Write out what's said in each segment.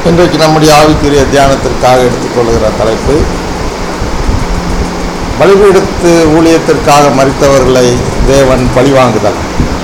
இன்றைக்கு நம்முடைய ஆவிக்குரிய தியானத்திற்காக எடுத்துக்கொள்கிற தலைப்பு பலிபீடத்து ஊழியத்திற்காக மறித்தவர்களை தேவன் பழிவாங்குதல்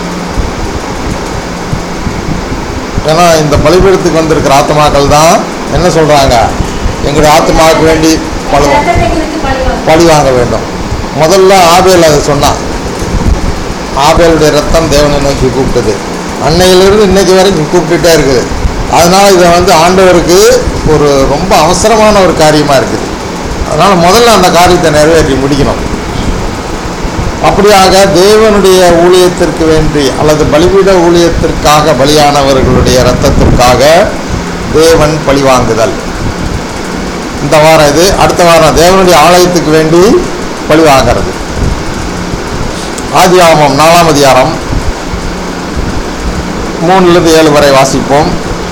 ஏன்னா இந்த பலிபீடத்துக்கு வந்திருக்கிற ஆத்மாக்கள் தான் என்ன சொல்கிறாங்க எங்களுடைய ஆத்மாவுக்கு வேண்டி பழி சட்டத்தைகளுக்கு பழிவாங்க பழி வாங்க வேண்டும் முதல்ல ஆபேல் அதை சொன்னான் ஆபேலுடைய ரத்தம் தேவனை நோக்கி கூப்பிட்டது அன்னையிலிருந்து இன்னைக்கு வரைக்கும் கூப்பிட்டுட்டே இருக்குது அதனால இதை வந்து ஆண்டவருக்கு ஒரு ரொம்ப அவசரமான ஒரு காரியமாக இருக்குது அதனால் முதல்ல அந்த காரியத்தை நிறைவேற்றி முடிக்கணும் அப்படியாக தேவனுடைய ஊழியத்திற்கு வேண்டி அல்லது பலிபீட ஊழியத்திற்காக பலியானவர்களுடைய இரத்தத்திற்காக தேவன் பழிவாங்குதல் இந்த வாரம் இது அடுத்த வாரம் தேவனுடைய ஆலயத்துக்கு வேண்டி பழி வாங்கிறது ஆதியாகமம் நாலாம் அதிகாரம் மூணுலேருந்து ஏழு வரை வாசிப்போம்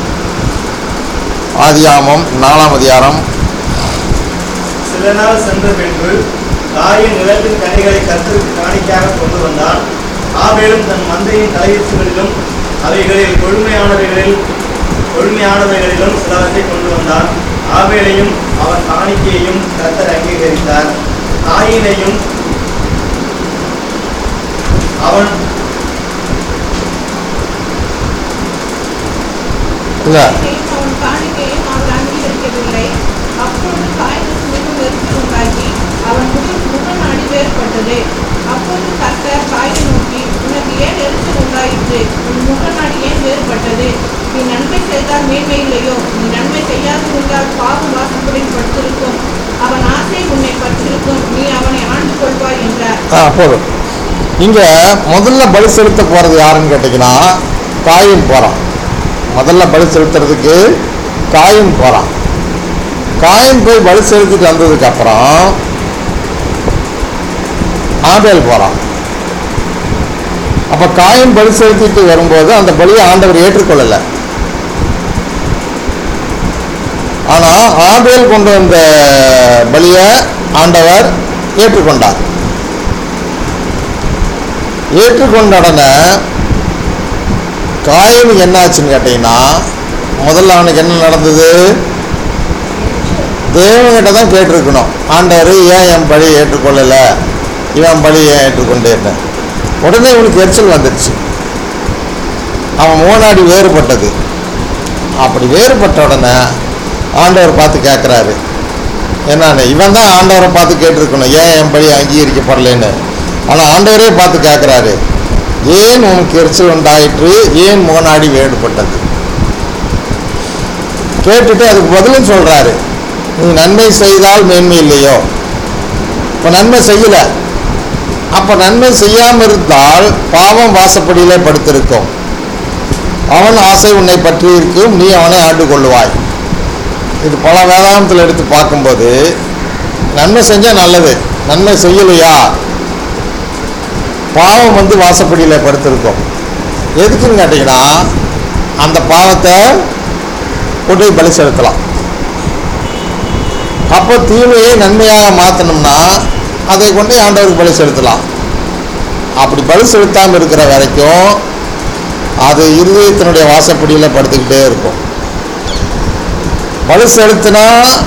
ஆதியாகமம் நாலாம் அதிகாரம் சில நாள் சென்ற பின்பு தாயின் நிலத்தின் கனிகளை கர்த்தருக்கு காணிக்கையாக கொண்டு வந்தான் ஆபேலும் தன் மந்தையின் தலையீச்சுகளிலும் அவைகளில் கொழுமையானவைகளில் கொழுமையானவைகளிலும் சிலவற்றை கொண்டு வந்தான் ஆபேலையும் அவன் காணிக்கையையும் கர்த்தர் அங்கீகரித்தார் தாயினையும் அவன் இல்லை அவன் காணிக்கையும் அவர் அங்கீகரிக்கவில்லை அப்பொழுது காய்களுக்கு மிகவும் எரிச்சல் உண்டாகி அவன் முகம் முகநாடி வேறுபட்டது அப்பொழுது கர்த்தர் காயை நோக்கி உனக்கு ஏன் எரிச்சல் உண்டாயிற்று உன் முகநாடி ஏன் வேறுபட்டது நீ நன்மை செய்தால் மேன்மை இல்லையோ நீ நன்மை செய்யாதிருந்தால் பாவம் வாசப்படி படுத்திருக்கும் அவன் ஆசை உன்னை பற்றிருக்கும் நீ அவனை ஆண்டு கொள்வாய் என்றார் ஆ போதும் இங்கே முதல்ல பலி செலுத்த போகிறது யாருன்னு கேட்டிங்கன்னா காயின் போகிறான் முதல்ல பலி செலுத்துறதுக்கு காயின் போகிறான் காயின் போய் பலி செலுத்திட்டு வந்ததுக்கு அப்புறம் ஆபேல் போகிறான் அப்போ காயின் பலி செலுத்திட்டு வரும்போது அந்த பலியை ஆண்டவர் ஏற்றுக்கொள்ளலை ஆனால் ஆபேல் கொண்டு வந்த பலியை ஆண்டவர் ஏற்றுக்கொண்டார் ஏற்றுக்கொண்ட உடனே காயினுக்கு என்ன ஆச்சுன்னு கேட்டிங்கன்னா முதல்ல அவனுக்கு என்ன நடந்தது தேவன்கிட்ட தான் கேட்டிருக்கணும் ஆண்டவர் ஏன் என் பழி ஏற்றுக்கொள்ளலை இவன் பழி ஏன் ஏற்றுக்கொண்டேன்னு உடனே இவனுக்கு எரிச்சல் வந்துடுச்சு அவன் மூணாடி வேறுபட்டது அப்படி வேறுபட்ட உடனே ஆண்டவர் பார்த்து கேட்குறாரு என்னன்னு இவன் தான் ஆண்டவரை பார்த்து கேட்டிருக்கணும் ஏன் என் பழி அங்கீகரிக்கப்படலைன்னு ஆனால் ஆண்டவரே பார்த்து கேட்குறாரு ஏன் உனக்கு எரிச்சல் உண்டாயிற்று ஏன் முகநாடி வேறுபட்டது கேட்டுட்டு அதுக்கு பதிலும் சொல்கிறாரு நீ நன்மை செய்தால் மேன்மை இல்லையோ இப்போ நன்மை செய்யலை அப்போ நன்மை செய்யாமல் இருந்தால் பாவம் வாசப்படியிலே படுத்திருக்கும் அவன் ஆசை உன்னை பற்றி இருக்கும் நீ அவனை ஆண்டு கொள்ளுவாய் இது பல வேதாந்தத்தில் எடுத்து பார்க்கும்போது நன்மை செஞ்சால் நல்லது நன்மை செய்யலையா பாவம் வந்து வாசப்படியில் படுத்திருக்கும் எதுக்குன்னு கேட்டிங்கன்னா அந்த பாவத்தை கொண்டு போய் பலி செலுத்தலாம் அப்போ தீமையை நன்மையாக மாற்றணும்னா அதை கொண்டு போய் ஆண்டவருக்கு பலி செலுத்தலாம் அப்படி பலி செலுத்தாமல் இருக்கிற வரைக்கும் அது இருதயத்தினுடைய வாசப்படியில் படுத்துக்கிட்டே இருக்கும் பலி செலுத்தினா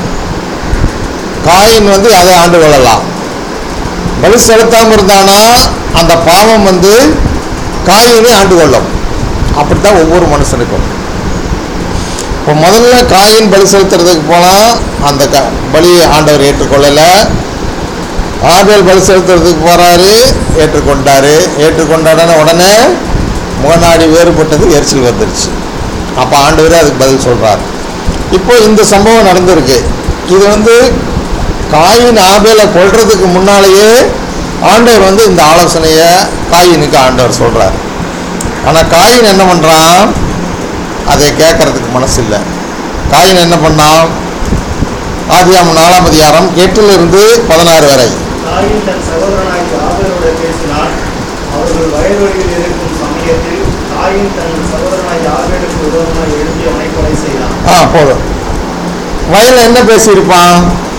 காயின் வந்து அதை ஆண்டு கொள்ளலாம் பலி செலுத்தாமல் இருந்தானா அந்த பாவம் வந்து காயினை ஆண்டு கொள்ளும் அப்படித்தான் ஒவ்வொரு மனுஷனுக்கும் இப்போ முதல்ல காயின் பலி செலுத்துறதுக்கு போனால் அந்த க பலியை ஆண்டவர் ஏற்றுக்கொள்ளலை ஆபேல் பலி செலுத்துறதுக்கு போகிறாரு ஏற்றுக்கொண்டாரு ஏற்றுக்கொண்டாடன உடனே முகநாடி வேறுபட்டது எரிச்சல் வந்துருச்சு அப்போ ஆண்டவரே அதுக்கு பதில் சொல்கிறார் இப்போ இந்த சம்பவம் நடந்திருக்கு இது வந்து காயின் ஆபேலை கொல்றதுக்கு முன்னாலேயே ஆண்டவர் வந்து இந்த ஆலோசனையை காயினுக்கு ஆண்டவர் சொல்கிறார் ஆனால் காயின் என்ன பண்ணுறான் அதை கேட்கறதுக்கு மனசு இல்லை காயின் என்ன பண்ணான் ஆதியாம் நாலாம் அதிகாரம் எட்டிலிருந்து பதினாறு வரை தாயின் தன் சகோதரனாகிய ஆபேலோடு பேசினான் அவர்கள் வயல்வெளியில் இருக்கும் சமயத்தில் தாயின் தன் சகோதரனாகிய ஆபேலுக்கு விரோதமாக எழுதி அவனை கொலை செய்தான் ஆ போதும் வயலில் என்ன பேசியிருப்பான்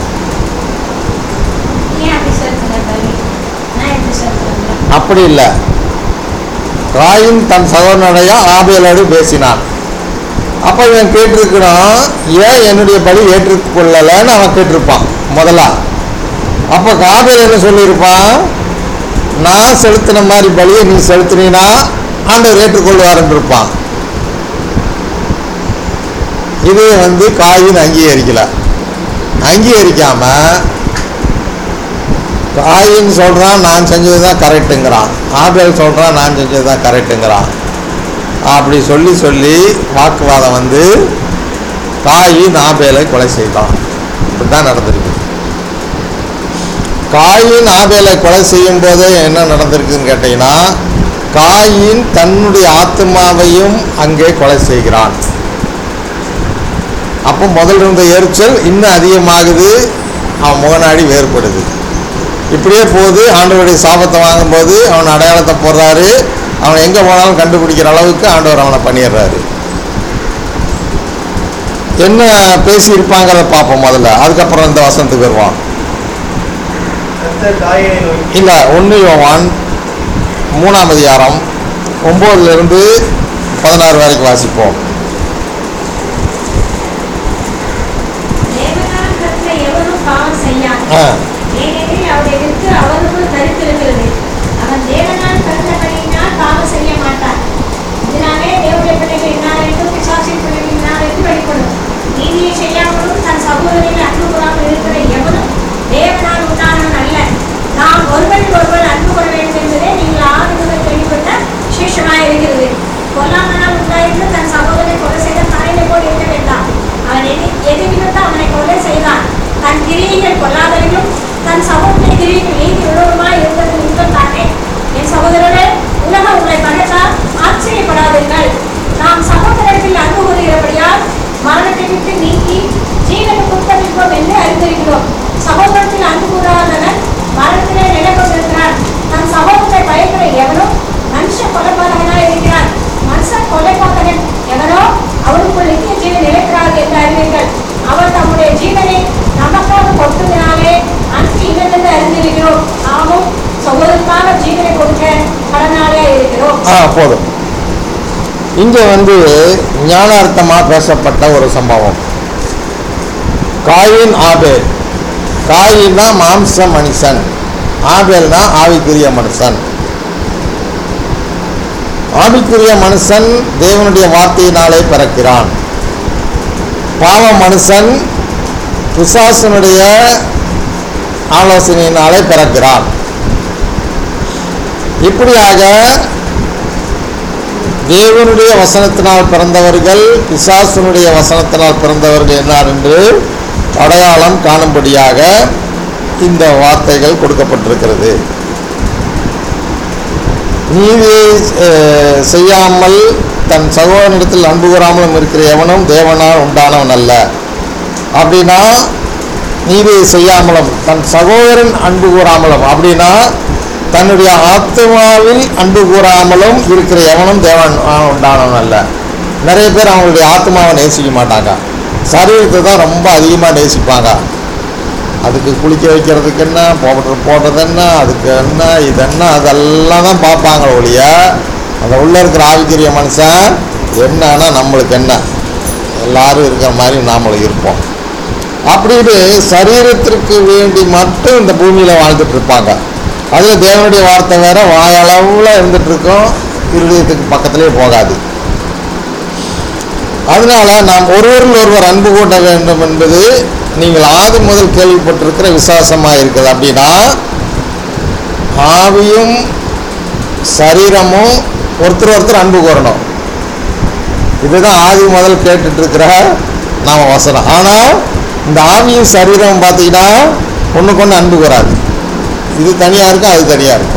ஏன் அப்படி சொல்லுங்க பலி நான் எப்படி சொல்றேன் அப்படி இல்லை காயின் தன் சகோதரனையா ஆபேலோடு பேசினான் அப்போ இவன் கேட்டிருக்கிறான் ஏன் என்னுடைய பலி ஏற்றுக்கொள்ளலைன்னு அவன் கேட்டிருப்பான் முதல்ல அப்போ காபேல் என்ன சொல்லியிருப்பான் நான் செலுத்தின மாதிரி பலியை நீ செலுத்தினா ஆண்டவர் ஏற்றுக்கொள்வார்னு இருப்பான் இது வந்து காயின் அங்கீகரிக்கல அங்கீகரிக்காம காயின் சொல்றான் நான் செஞ்சது தான் கரெக்டுங்கிறான் ஆபேல் சொல்றான் நான் செஞ்சது தான் கரெக்டுங்கிறான் அப்படி சொல்லி சொல்லி வாக்குவாதம் வந்து காயின் ஆபேலை கொலை செய்தான் இப்படிதான் நடந்திருக்கு காயின் ஆபேலை கொலை செய்யும் போதே என்ன நடந்திருக்குன்னு கேட்டீங்கன்னா காயின் தன்னுடைய ஆத்மாவையும் அங்கே கொலை செய்கிறான் அப்போ முதல்ல இருந்த எரிச்சல் இன்னும் அதிகமாகுது அவன் முகநாடி வேறுபடுது இப்படியே போகுது ஆண்டவருடைய சாபத்தை வாங்கும்போது அவன் அடையாளத்தை போடுறாரு அவன் எங்கே போனாலும் கண்டுபிடிக்கிற அளவுக்கு ஆண்டவர் அவனை பண்ணிடுறாரு என்ன பேசியிருப்பாங்கிறத பார்ப்போம் முதல்ல அதுக்கப்புறம் இந்த வசனத்துக்கு வருவான் கர்த்தர் காயினை நோக்கி இல்லை ஒன்று யோவான் மூணாம் அதிகாரம் ஒம்போதுலேருந்து பதினாறு வரைக்கும் வாசிப்போம் தேவனால் கற்ற எவரும் பாவம் செய்யார் ஆ ஏனெனில் அவரை விட்டு அவருக்குள் கருத்திருக்கிறது அவன் தேவனால் பிறந்தபடியினால் பாவம் செய்ய மாட்டார் இதனாலே தேவனுடைய பிள்ளைகள் இன்னார் என்றும் பிசாசின் பிள்ளைகள் இன்னார் என்று வெளிப்படும் நீதியை செய்யாமலும் தன் சகோதரில் அன்பு கூறாமல் இருக்கிற எவனும் தேவனால் உண்டானவன் அல்ல நாம் ஒருவன் ஒருவர் அன்பு கொள்ள வேண்டும் என்பதே நீங்கள் ஆறு முதல் கேள்விப்பட்ட சீஷனாய் இருக்கிறது கொல்லாமனால் உண்டாயிருந்து தன் சகோதரனை கொலை செய்த தாயினை போல் இருக்க வேண்டாம் அவன் எது எது நிமித்தம் அவனை கொலை செய்தான் தன் கிரியைகள் கொல்லாதவர்களும் தன் சகோதரனை கிரியைகள் நீதி உள்ளவருமாய் இருந்தது நிமித்தம் தானே என் சகோதரரே உலகம் உங்களை பகைத்தால் ஆச்சரியப்படாதீர்கள் நாம் சகோதரத்தில் அன்பு கூறுகிறபடியால் மரணத்தை விட்டு நீக்கி ஜீவனுக்கு உட்பட்டிருப்போம் என்று அறிந்திருக்கிறோம் சகோதரத்தில் அன்பு கூறாதவன் மரணத்திலே நிலை கொண்டிருக்கிறான் தன் சகோதரத்தை பயக்கிற எவனும் மனுஷ கொலைபாதகனாய் இருக்கிறான் மனுஷன் கொலைபாதகன் எவனோ அவனுக்குள் நித்திய ஜீவன் நிலைக்கிறார் என்று அறிவீர்கள் அவர் தம்முடைய ஜீவனை நமக்காக கொடுத்ததினாலே அன்பு இன்னதென்று அறிந்திருக்கிறோம் நாமும் சகோதரருக்காக ஜீவனை கொடுக்க கடனாளியா இருக்கிறோம் ஆ போதும் இங்கே வந்து ஞானார்த்தமாக பேசப்பட்ட ஒரு சம்பவம் காயின் ஆபேல் காயின்னா மாம்ச மனுஷன் ஆபேல்னா ஆவிக்குரிய மனுஷன் ஆவிக்குரிய மனுஷன் தேவனுடைய வார்த்தையினாலே பிறக்கிறான் பாவ மனுஷன் பிசாசனுடைய ஆலோசனையினாலே பிறக்கிறான் இப்படியாக தேவனுடைய வசனத்தினால் பிறந்தவர்கள் பிசாசனுடைய வசனத்தினால் பிறந்தவர்கள் என்னார் என்று அடையாளம் காணும்படியாக இந்த வார்த்தைகள் கொடுக்கப்பட்டிருக்கிறது நீதியை அஹ், செய்யாமல் தன் சகோதரனிடத்தில் அன்பு கூறாமலும் இருக்கிற எவனும் தேவனால் உண்டானவன் அல்ல அப்படின்னா நீதியை செய்யாமலும் தன் சகோதரன் அன்பு கூறாமலும் அப்படின்னா தன்னுடைய ஆத்மாவில் அன்பு கூறாமலும் இருக்கிற எவனும் தேவன் உண்டானவன் அல்ல நிறைய பேர் அவங்களுடைய ஆத்மாவை நேசிக்க மாட்டாங்க சரீரத்தை தான் ரொம்ப அதிகமாக நேசிப்பாங்க அதுக்கு குளிக்க வைக்கிறதுக்கு என்ன பவுடர் போடுறது என்ன அதுக்கு என்ன இது என்ன அதெல்லாம் தான் பார்ப்பாங்க ஒழிய அந்த உள்ளே இருக்கிற ஆவிக்குரிய மனுஷன் என்னன்னா நம்மளுக்கு என்ன எல்லாரும் இருக்கிற மாதிரி நாமளும் இருப்போம் அப்படின்னு சரீரத்திற்கு வேண்டி மட்டும் இந்த பூமியில் வாழ்ந்துட்டு இருப்பாங்க அதில் தேவனுடைய வார்த்தை வேற வாயளவில் இருந்துட்டு இருக்கும் இருதயத்துக்கு பக்கத்திலே போகாது அதனால நாம் ஒருவரில் ஒருவர் அன்பு கூட்ட வேண்டும் என்பது நீங்கள் ஆதி முதல் கேள்விப்பட்டிருக்கிற விசுவாசமாக இருக்குது அப்படின்னா ஆவியும் சரீரமும் ஒருத்தர் ஒருத்தர் அன்பு கூறணும் இதுதான் ஆதி முதல் கேட்டுட்டு இருக்கிற நாம வசனம் ஆனால் இந்த ஆவியும் சரீரமும் பார்த்தீங்கன்னா ஒன்றுக்கு ஒன்று அன்பு கூறாது இது தனியாக இருக்கும் அது தனியாக இருக்கும்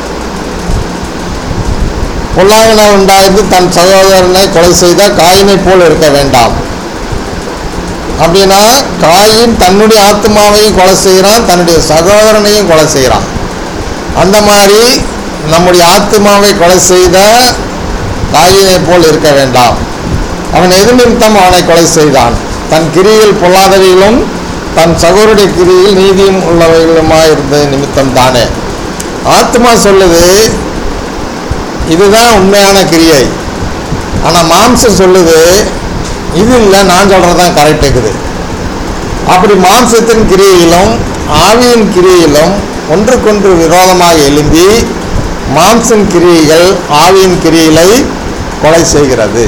பொல்லாங்கன உண்டாயிருந்து தன் சகோதரனை கொலை செய்த காயினை போல் இருக்க வேண்டாம் அப்படின்னா காயின் தன்னுடைய ஆத்மாவையும் கொலை செய்கிறான் தன்னுடைய சகோதரனையும் கொலை செய்கிறான் அந்த மாதிரி நம்முடைய ஆத்மாவை கொலை செய்த காயினை போல் இருக்க வேண்டாம் அவன் எது நிமித்தம் அவனை கொலை செய்தான் தன் கிரியில் பொல்லாதவைகளும் தன் சகோதரனுடைய கிரியில் நீதியும் உள்ளவைகளுமாய் இருந்த நிமித்தம் தானே ஆத்மா சொல்லுது இதுதான் உண்மையான கிரியை ஆனால் மாம்சம் சொல்லுது இது இல்லை நான் சொல்கிறது தான் கரெக்ட் இருக்குது அப்படி மாம்சத்தின் கிரியையிலும் ஆவியின் கிரியையிலும் ஒன்றுக்கொன்று விரோதமாக எழும்பி மாம்சன் கிரியைகள் ஆவியின் கிரியைகளை கொலை செய்கிறது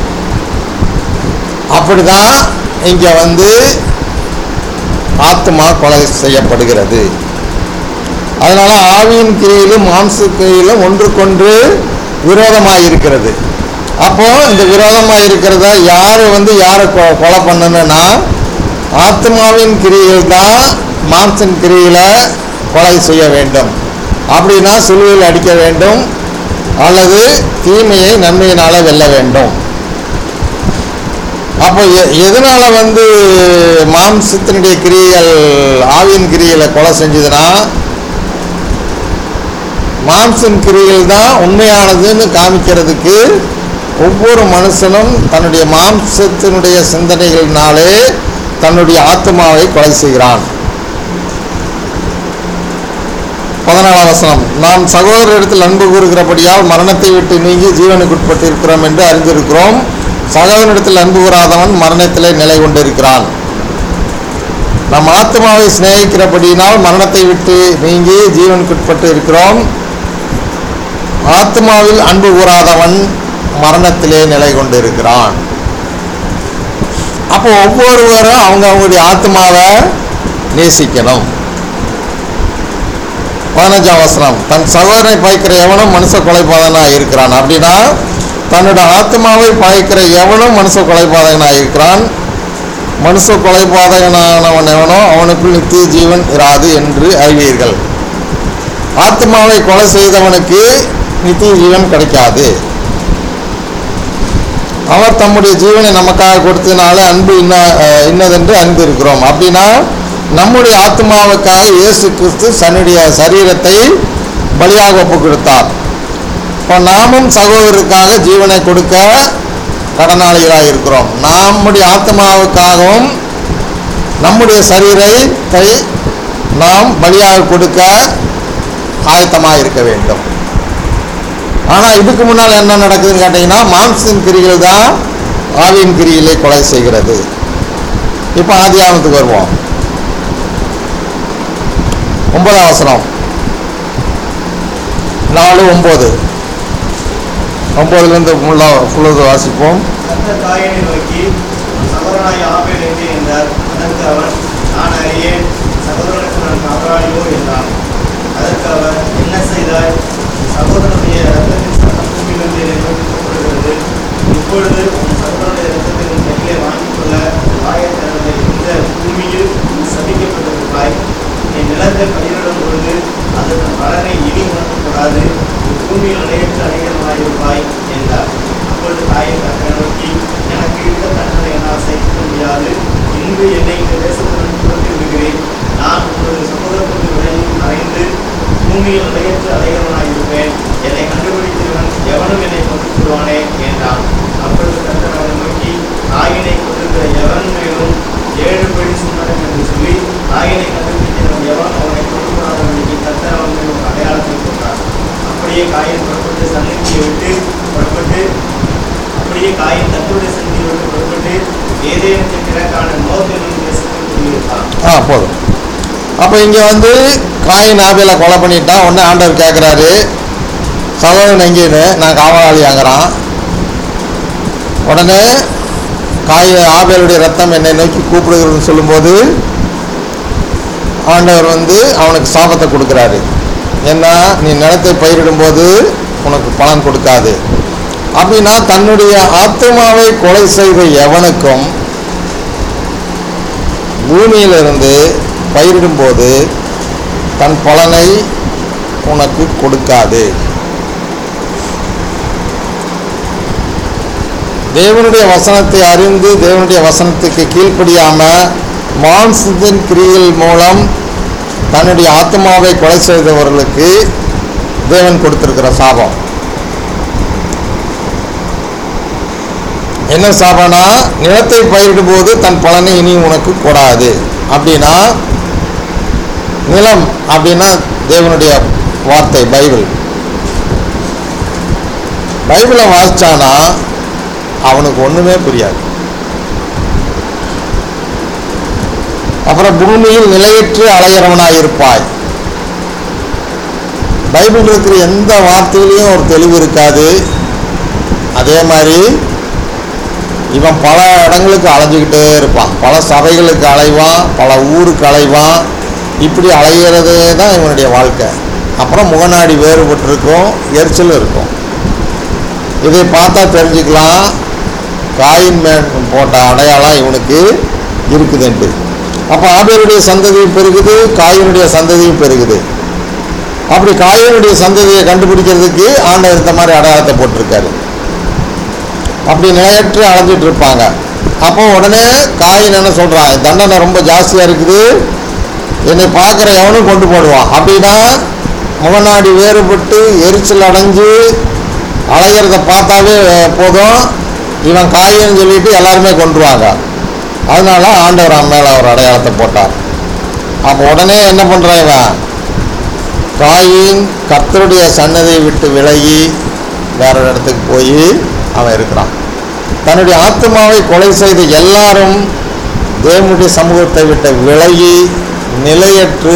அப்படிதான் இங்கே வந்து ஆத்மா கொலை செய்யப்படுகிறது அதனால ஆவியின் கிரியிலும் மாம்ச கிரியிலும் ஒன்றுக்கொன்று விரோதமாக இருக்கிறது அப்போ இந்த விரோதமாக இருக்கிறத யார் வந்து யாரை கொ- கொலை பண்ணணும்னா ஆத்மாவின் கிரியில் தான் மாம்சன் கிரியில கொலை செய்ய வேண்டும் அப்படின்னா சிலுவையில் அடிக்க வேண்டும் அல்லது தீமையை நன்மையினால வெல்ல வேண்டும் அப்போ எ- எதனால வந்து மாம்சத்தினுடைய கிரியைகள் ஆவியின் கிரியைகளை கொலை செஞ்சதுன்னா மாம்சன் கிரியைகள் தான் உண்மையானதுன்னு காமிக்கிறதுக்கு ஒவ்வொரு மனுஷனும் தன்னுடைய மாம்சத்தினுடைய சிந்தனைகளினாலே தன்னுடைய ஆத்மாவை கொலை செய்கிறான் பதினாலாம் வசனம் நாம் சகோதரரிடத்தில் அன்பு கூறுகிறபடியால் மரணத்தை விட்டு நீங்கி ஜீவனுக்கு உட்பட்டு இருக்கிறோம் என்று அறிந்திருக்கிறோம் சகோதரனிடத்தில் அன்பு கூறாதவன் மரணத்திலே நிலை கொண்டிருக்கிறான் நம் ஆத்மாவை சிநேகிக்கிறபடியினால் மரணத்தை விட்டு நீங்கி ஜீவனுக்கு உட்பட்டு இருக்கிறோம் ஆத்மாவில் அன்பு கூறாதவன் மரணத்திலே நிலை கொண்டிருக்கிறான் அப்போ ஒவ்வொருவரும் அவங்க அவங்களுடைய ஆத்மாவை நேசிக்கணும் பதினஞ்சாம் வசனம் தன் சகோதரனை பாய்க்கிற எவனும் மனுஷ கொலைபாதனா இருக்கிறான் அப்படின்னா தன்னோட ஆத்மாவை பாய்க்கிற எவனும் மனுஷ கொலைபாதகனா இருக்கிறான் மனுஷ கொலைபாதகனானவன் எவனோ அவனுக்குள் நித்திய ஜீவன் இராது என்று அறிவீர்கள் ஆத்மாவை கொலை செய்தவனுக்கு நித்திய ஜீவன் கிடைக்காது அவர் தம்முடைய ஜீவனை நமக்காக கொடுத்ததுனால அன்பு இன்ன அஹ், இன்னதென்று அறிந்திருக்கிறோம் அப்படின்னா நம்முடைய ஆத்மாவுக்காக இயேசு கிறிஸ்து தன்னுடைய சரீரத்தை பலியாக ஒப்பு கொடுத்தார் இப்போ நாமும் சகோதரருக்காக ஜீவனை கொடுக்க கடனாளிகளாக இருக்கிறோம் நம்முடைய ஆத்மாவுக்காகவும் நம்முடைய சரீரத்தை நாம் பலியாக கொடுக்க ஆயத்தமாக இருக்க வேண்டும் ஆனால் இதுக்கு முன்னால் என்ன நடக்குதுன்னு கேட்டிங்கன்னா மாம்சத்தின் கிரிகள் தான் ஆவியின் கிரிகளை கொலை செய்கிறது இப்போ ஆதியாமத்துக்கு வருவோம் ஒன்பதாம் வசனம் நாலு ஒம்பது ஒம்பதுலேருந்து ஃபுல்லாக ஃபுல்லாக வாசிப்போம் கர்த்தர் காயனை நோக்கி "உன் சகோதரனாய் ஆபேல் எங்கே என்றார் அதற்கு அவன் நான் அறியேன் சகோதரனுக்கு நான் காவலாளியோ என்றான் அதற்கு அவர் என்ன செய்தாய் உன் சகோதரனுடைய ரத்தத்தின் சட்டம் பூமியிலிருந்து என்னை நோக்கி கூப்பிடுகிறது இப்பொழுது உன் சகோதரனுடைய ரத்தத்தை உன் கையிலே வாங்கிக் கொள்ள ஆயத்திறந்த இந்த பூமியில் நீ சபிக்கப்பட்டிருப்பாய் நீ நிலத்தை பயிரிடும் பொழுது அதன் பலனை இனி உணரக்கூடாது நீ பூமியில் நிலையற்ற அநேகமாயிருப்பாய் என்றார் அப்பொழுது தாயின் கத்தனை நோக்கி எனக்கு இருந்த தண்டனை என்னால் சகிக்க முடியாது இன்று என்னை இந்த தேசத்துடன் புறத்து விடுகிறேன் நான் உங்களது சமூகத்துக்கு விலையில் மறைந்து பூமியில் நிலையற்ற அடையவனாயிருப்பேன் என்னை கண்டுபிடித்தவன் எவனும் என்னை கொண்டு விடுவானே என்றான் அப்பொழுது கத்தன் அவனை நோக்கி தாயினை கொண்டிருக்கிற எவன் மேலும் ஏழு படி சுமரம் என்று சொல்லி தாயினை கண்டுபிடித்தவன் எவன் அவனை கொண்டு வராதவனுக்கு கத்தன் அவன் மேல் ஒரு அடையாளத்தை போட்டார் அப்படியே காயின் புறப்பட்டு சந்நிதியை விட்டு புறப்பட்டு அப்படியே காயின் தன்னுடைய சந்நிதியை விட்டு புறப்பட்டு ஏதேனுக்கு கிழக்கான நோக்கு என்னும் தேசத்தில் குடியிருந்தான் ஆ போதும் அப்போ இங்கே வந்து காயின் ஆபேலை கொலை பண்ணிட்டான் உடனே ஆண்டவர் கேட்குறாரு சகோதரன் எங்கேன்னு நான் காவலாளி ஆகிறான் உடனே காய் ஆபேலுடைய ரத்தம் என்னை நோக்கி கூப்பிடுகிறதுன்னு சொல்லும்போது ஆண்டவர் வந்து அவனுக்கு சாபத்தை கொடுக்குறாரு ஏன்னா நீ நிலத்தை பயிரிடும்போது உனக்கு பலன் கொடுக்காது அப்படின்னா தன்னுடைய ஆத்மாவை கொலை செய்த எவனுக்கும் பூமியிலிருந்து பயிரிடும்போது தன் பலனை உனக்கு கொடுக்காது தேவனுடைய வசனத்தை அறிந்து தேவனுடைய வசனத்துக்கு கீழ்ப்படியாம மாம்சத்தின் கிரியல் மூலம் தன்னுடைய ஆத்மாவை கொலை செய்தவர்களுக்கு தேவன் கொடுத்திருக்கிற சாபம் என்ன சாபம்னா நிலத்தை பயிரிடும்போது தன் பலனை இனி உனக்கு கூடாது அப்படின்னா நிலம் அப்படின்னா தேவனுடைய வார்த்தை பைபிள் பைபிளை வாசிச்சானா அவனுக்கு ஒன்றுமே புரியாது அப்புறம் பூமியில் நிலையற்று அலைகிறவனாய் இருப்பாய் பைபிள் இருக்கிற எந்த வார்த்தையிலையும் ஒரு தெளிவு இருக்காது அதே மாதிரி இவன் பல இடங்களுக்கு அலைஞ்சிக்கிட்டே இருப்பான் பல சபைகளுக்கு அலைவான் பல ஊருக்கு அலைவான் இப்படி அலைகிறதே தான் இவனுடைய வாழ்க்கை அப்புறம் முகநாடி வேறுபட்டிருக்கும் எரிச்சலும் இருக்கும் இதை பார்த்தா தெரிஞ்சுக்கலாம் காயின் மேன் போட்ட அடையாளம் இவனுக்கு இருக்குதுன்ட்டு அப்போ ஆபேலுடைய சந்ததியும் பெருகுது காயினுடைய சந்ததியும் பெருகுது அப்படி காயினுடைய சந்ததியை கண்டுபிடிக்கிறதுக்கு ஆண்டவர் இந்த மாதிரி அடையாளத்தை போட்டிருக்காரு அப்படி நிலையற்று அலைஞ்சிட்டு இருப்பாங்க அப்போ உடனே காயின் என்ன சொல்கிறான் தண்டனை ரொம்ப ஜாஸ்தியாக இருக்குது என்னை பார்க்குற எவனும் கொண்டு போடுவான் அப்படின்னா முகநாடி வேறுபட்டு எரிச்சல் அடைஞ்சு அலைகிறத பார்த்தாவே போதும் இவன் காயின்னு சொல்லிட்டு எல்லாருமே கொண்டுருவாங்க அதனால ஆண்டவர் அவன் மேலே ஒரு அடையாளத்தை போட்டார் அப்போ உடனே என்ன பண்ணுறான் இவன் காயின் கர்த்தருடைய சன்னதியை விட்டு விலகி வேற ஒரு இடத்துக்கு போய் அவன் இருக்கிறான் தன்னுடைய ஆத்மாவை கொலை செய்த எல்லாரும் தேவனுடைய சமூகத்தை விட்டு விலகி நிலையற்று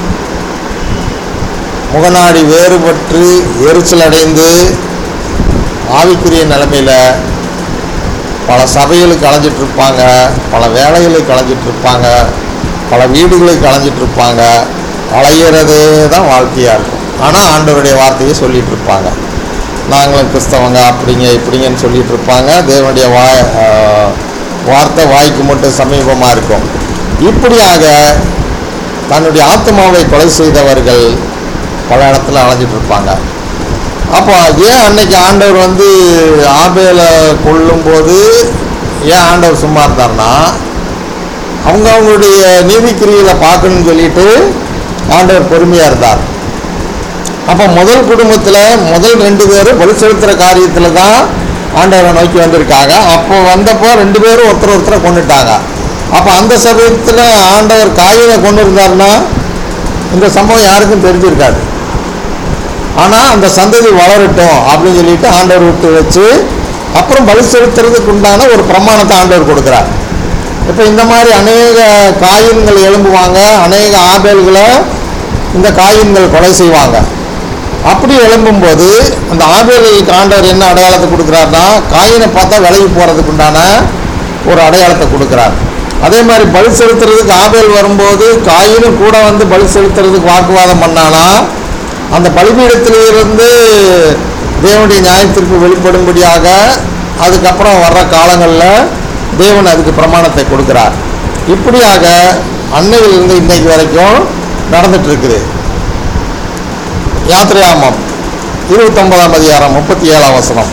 முகநாடி வேறுபட்டு எரிச்சல் அடைந்து ஆவிக்குரிய நிலைமையில் பல சபைகளுக்கு அலைஞ்சிட்டு இருப்பாங்க பல வேலைகளுக்கு அலைஞ்சிட்டு இருப்பாங்க பல வீடுகளுக்கு அலைஞ்சிட்டு இருப்பாங்க அலையிறதே தான் வாழ்க்கையாக இருக்கும் ஆனால் ஆண்டவருடைய வார்த்தையை சொல்லிட்டு இருப்பாங்க நாங்களும் கிறிஸ்தவங்க அப்படிங்க இப்படிங்கன்னு சொல்லிட்டு இருப்பாங்க தேவனுடைய வாய் ஆஹ், வார்த்தை வாய்க்கு மட்டும் சமீபமாக இருக்கும் இப்படியாக தன்னுடைய ஆத்மாவை கொலை செய்தவர்கள் பல இடத்துல அலைஞ்சிட்டு இருப்பாங்க அப்போ ஏன் அன்னைக்கு ஆண்டவர் வந்து ஆபேலை கொல்லும்போது ஏன் ஆண்டவர் சும்மா இருந்தார்னா அவங்க அவங்களுடைய நீதிக்கிரியில் பார்க்கணும்னு சொல்லிட்டு ஆண்டவர் பொறுமையாக இருந்தார் அப்போ முதல் குடும்பத்தில் முதல் ரெண்டு பேரும் பலி செலுத்துகிற காரியத்தில் தான் ஆண்டவரை நோக்கி வந்திருக்காங்க அப்போ வந்தப்போ ரெண்டு பேரும் ஒருத்தர் ஒருத்தரை கொண்டுட்டாங்க அப்போ அந்த சமயத்தில் ஆண்டவர் காயினை கொண்டு இருந்தாருன்னா இந்த சம்பவம் யாருக்கும் தெரிஞ்சிருக்காது ஆனால் அந்த சந்ததி வளரட்டும் அப்படின்னு சொல்லிட்டு ஆண்டவர் விட்டு வச்சு அப்புறம் பலி செலுத்துறதுக்கு உண்டான ஒரு பிரமாணத்தை ஆண்டவர் கொடுக்குறார் இப்போ இந்த மாதிரி அநேக காயின்கள் எழும்புவாங்க அநேக ஆபேல்களை இந்த காயின்கள் கொலை செய்வாங்க அப்படி எழும்பும்போது அந்த ஆபேலுக்கு ஆண்டவர் என்ன அடையாளத்தை கொடுக்குறாருன்னா காயினை பார்த்தா விலகி போகிறதுக்கு உண்டான ஒரு அடையாளத்தை கொடுக்குறார் அதே மாதிரி பலி செலுத்துறதுக்கு ஆபேல் வரும்போது காயினும் கூட வந்து பலி செலுத்துறதுக்கு வாக்குவாதம் பண்ணானா அந்த பலிபீடத்திலிருந்து தேவனுடைய நியாயத்திற்கு வெளிப்படும்படியாக அதுக்கப்புறம் வர்ற காலங்களில் தேவன் அதுக்கு பிரமாணத்தை கொடுக்கிறார் இப்படியாக அன்னையிலிருந்து இன்னைக்கு வரைக்கும் நடந்துட்டு இருக்குது யாத்திரையாமம் இருபத்தொன்பதாம் அதிகாரம் முப்பத்தி ஏழாம் வசனம்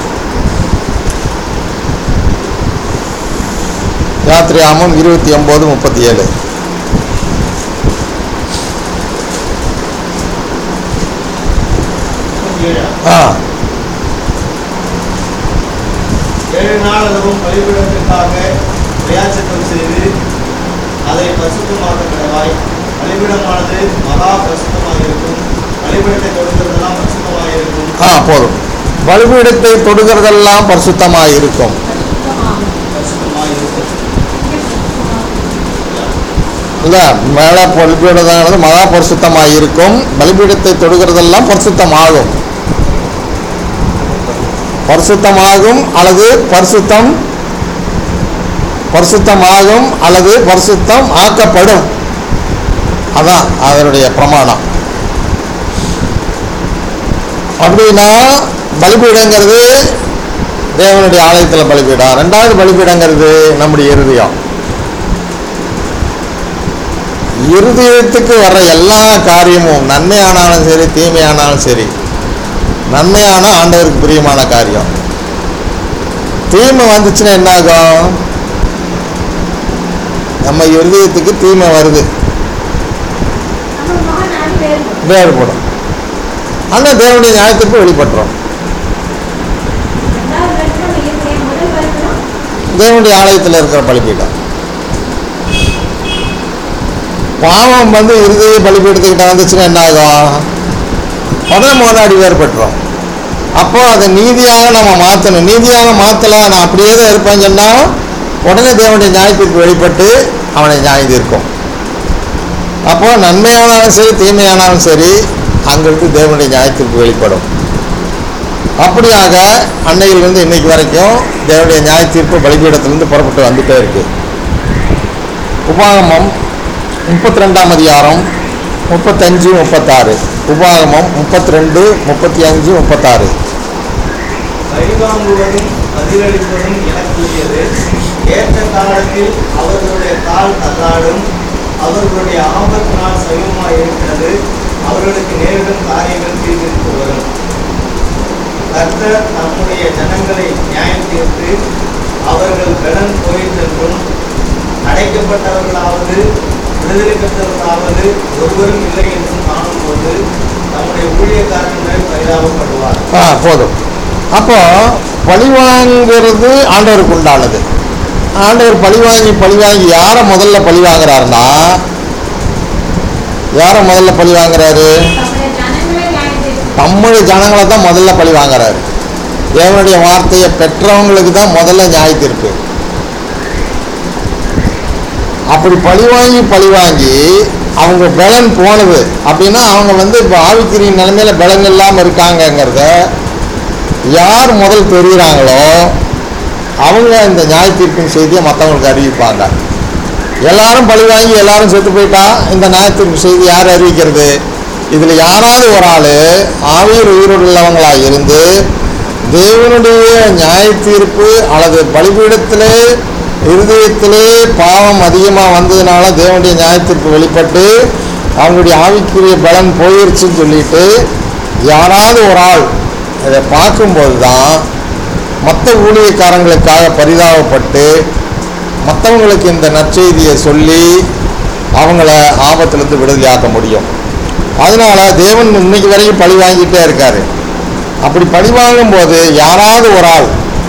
யாத்திரையாமம் இருபத்தி ஒம்பது முப்பத்தி ஏழு ஆ ஏழு நாள் அளவும் பலிபீடத்திற்காக பிரயாச்சத்தம் செய்து அதை பரிசுத்தமாக்க கடவாய் பலிபீடமானது மகா பரிசுத்தமாக இருக்கும் பலிபீடத்தை கொடுக்கிறதெல்லாம் பரிசுத்தமாக இருக்கும் ஆ போதும் பலிபீடத்தை தொடுகிறதெல்லாம் பரிசுத்தமாக இருக்கும் பரிசுத்தமாக இருக்கும் இல்லை மேலே பலிபீடமானது மகா பரிசுத்தமாக இருக்கும் பலிபீடத்தை தொடுகிறதெல்லாம் பரிசுத்தமாகும் பரிசுத்தமாகும் அல்லது பரிசுத்தம் பரிசுத்தமாகும் அல்லது பரிசுத்தம் ஆக்கப்படும் அதான் அதனுடைய பிரமாணம் அப்படின்னா பலிபீடங்கிறது தேவனுடைய ஆலயத்தில் பலிபீடம் ரெண்டாவது பலிபீடங்கிறது நம்முடைய இருதயம் இருதயத்துக்கு வர்ற எல்லா காரியமும் நன்மையானாலும் சரி தீமையானாலும் சரி நன்மையான ஆண்டவருக்கு பிரியமான காரியம் தீமை வந்துச்சுன்னா என்ன ஆகும் நம்ம இருதயத்துக்கு தீமை வருது நம்ம மகனாடி வேறுபடும் வேறுபடும் ஆனால் தேவனுடைய நியாயத்திற்கு வெளிப்பட்டுரும் ரெண்டாவது வருஷம் இருக்கிற முதல் வருஷம் தேவனுடைய ஆலயத்தில் இருக்கிற பலிபீடம் பாவம் வந்து இருதய பலிபீடத்துக்கிட்ட வந்துச்சுன்னா என்ன ஆகும் உடனே முன்னாடி வேறுபட்டுரும் அப்போ அதை நீதியாக நம்ம மாற்றணும் நீதியாக மாற்றலாம் நான் அப்படியே தான் இருப்பேன்னு சொன்னால் உடனே தேவனுடைய நியாயத்திற்கு வெளிப்பட்டு அவனை நியாயம் தீர்க்கும் அப்போ நன்மையானாலும் சரி தீமையானாலும் சரி அங்கிருந்து தேவனுடைய நியாயத்திற்கு வெளிப்படும் அப்படியாக அன்னையிலிருந்து இன்னைக்கு வரைக்கும் தேவனுடைய நியாய தீர்ப்பு பலிபீடத்திலிருந்து புறப்பட்டு வந்துட்டே இருக்கு உபாகமம் முப்பத்தி ரெண்டாம் அதிகாரம் முப்பத்தஞ்சு முப்பத்தாறு உபாகமம் முப்பத்தி ரெண்டு முப்பத்தி அஞ்சு முப்பத்தாறு பழிவாங்குவதும் பதிலளிப்பதும் எனக்குரியது ஏற்ற காலத்தில் அவர்களுடைய கால் தள்ளாடும் அவர்களுடைய ஆபத்து நாள் சமீபமாக இருக்கிறது அவர்களுக்கு நேரிடும் காரியங்கள் தீர்விற்கு வரும் கர்த்தர் தம்முடைய ஜனங்களை நியாயம் தீர்த்து அவர்கள் கடன் போயிற்றென்றும் அடைக்கப்பட்டவர்களாவது விடுதலை பெற்றவர்களாவது ஒருவரும் இல்லை என்றும் காணும்போது தம்முடைய ஊழியக்காரன் மேல் பரிதாபப்படுவார் ஆ போதும் அப்போ பழிவாங்கிறது ஆண்டவருக்கு உண்டானது ஆண்டவர் பழிவாங்கி பழிவாங்கி யாரை முதல்ல பழி வாங்குறாருன்னா யாரை முதல்ல பழி வாங்குறாரு தம்முடைய ஜனங்களை நியாயம் தீர்த்து நம்முடைய ஜனங்களை தான் முதல்ல பழி வாங்குறாரு தேவனுடைய வார்த்தையை பெற்றவங்களுக்கு தான் முதல்ல நியாய தீர்ப்பு அப்படி பழி வாங்கி பழி வாங்கி அவங்க பலன் போனது அப்படின்னா அவங்க வந்து இப்போ ஆவிக்குரிய நிலைமையில பலன் இல்லாமல் இருக்காங்கங்கிறத யார் முதல் தெரியுறாங்களோ அவங்க இந்த நியாய தீர்ப்பின் செய்தியை மற்றவங்களுக்கு அறிவிப்பாங்க எல்லாரும் பழி வாங்கி எல்லாரும் செத்து போயிட்டா இந்த நியாய தீர்ப்பு செய்தி யார் அறிவிக்கிறது இதில் யாராவது ஒரு ஆள் ஆவியர் உயிரோடுள்ளவங்களா இருந்து தேவனுடைய நியாய தீர்ப்பு அல்லது பலிபீடத்திலே இருதயத்திலே பாவம் அதிகமாக வந்ததுனால தேவனுடைய நியாய தீர்ப்பு வெளிப்பட்டு அவங்களுடைய ஆவிக்குரிய பலன் போயிருச்சுன்னு சொல்லிட்டு யாராவது ஒரு ஆள் இதை பார்க்கும்போது தான் மற்ற ஊழியக்காரங்களுக்காக பரிதாபப்பட்டு மற்றவங்களுக்கு இந்த நற்செய்தியை சொல்லி அவங்கள ஆபத்திலிருந்து விடுதலையாக்க முடியும் அதனால தேவன் இன்னைக்கு வரைக்கும் பழி வாங்கிட்டே இருக்காரு அப்படி பழி வாங்கும்போது யாராவது ஒரு ஆள்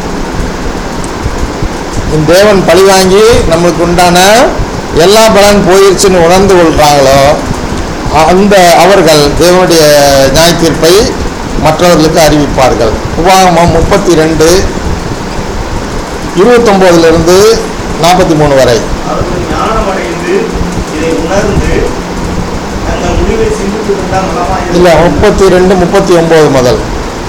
இந்த தேவன் பழி வாங்கி நம்மளுக்கு உண்டான எல்லா பலன் போயிருச்சுன்னு உணர்ந்து கொள்றாங்களோ அந்த அவர்கள் தேவனுடைய நியாய தீர்ப்பை மற்றவர்களுக்கு அறிவிப்பார்கள் உபாகமம் முப்பத்தி ரெண்டு இருபத்தொம்போதுலேருந்து நாற்பத்தி மூணு வரை அவர்கள் ஞானமடைந்து இதை உணர்ந்து தங்கள் முடிவை சிந்தித்து கொண்டால் நலமாய் இல்லை முப்பத்தி ரெண்டு முப்பத்தி ஒம்பது முதல்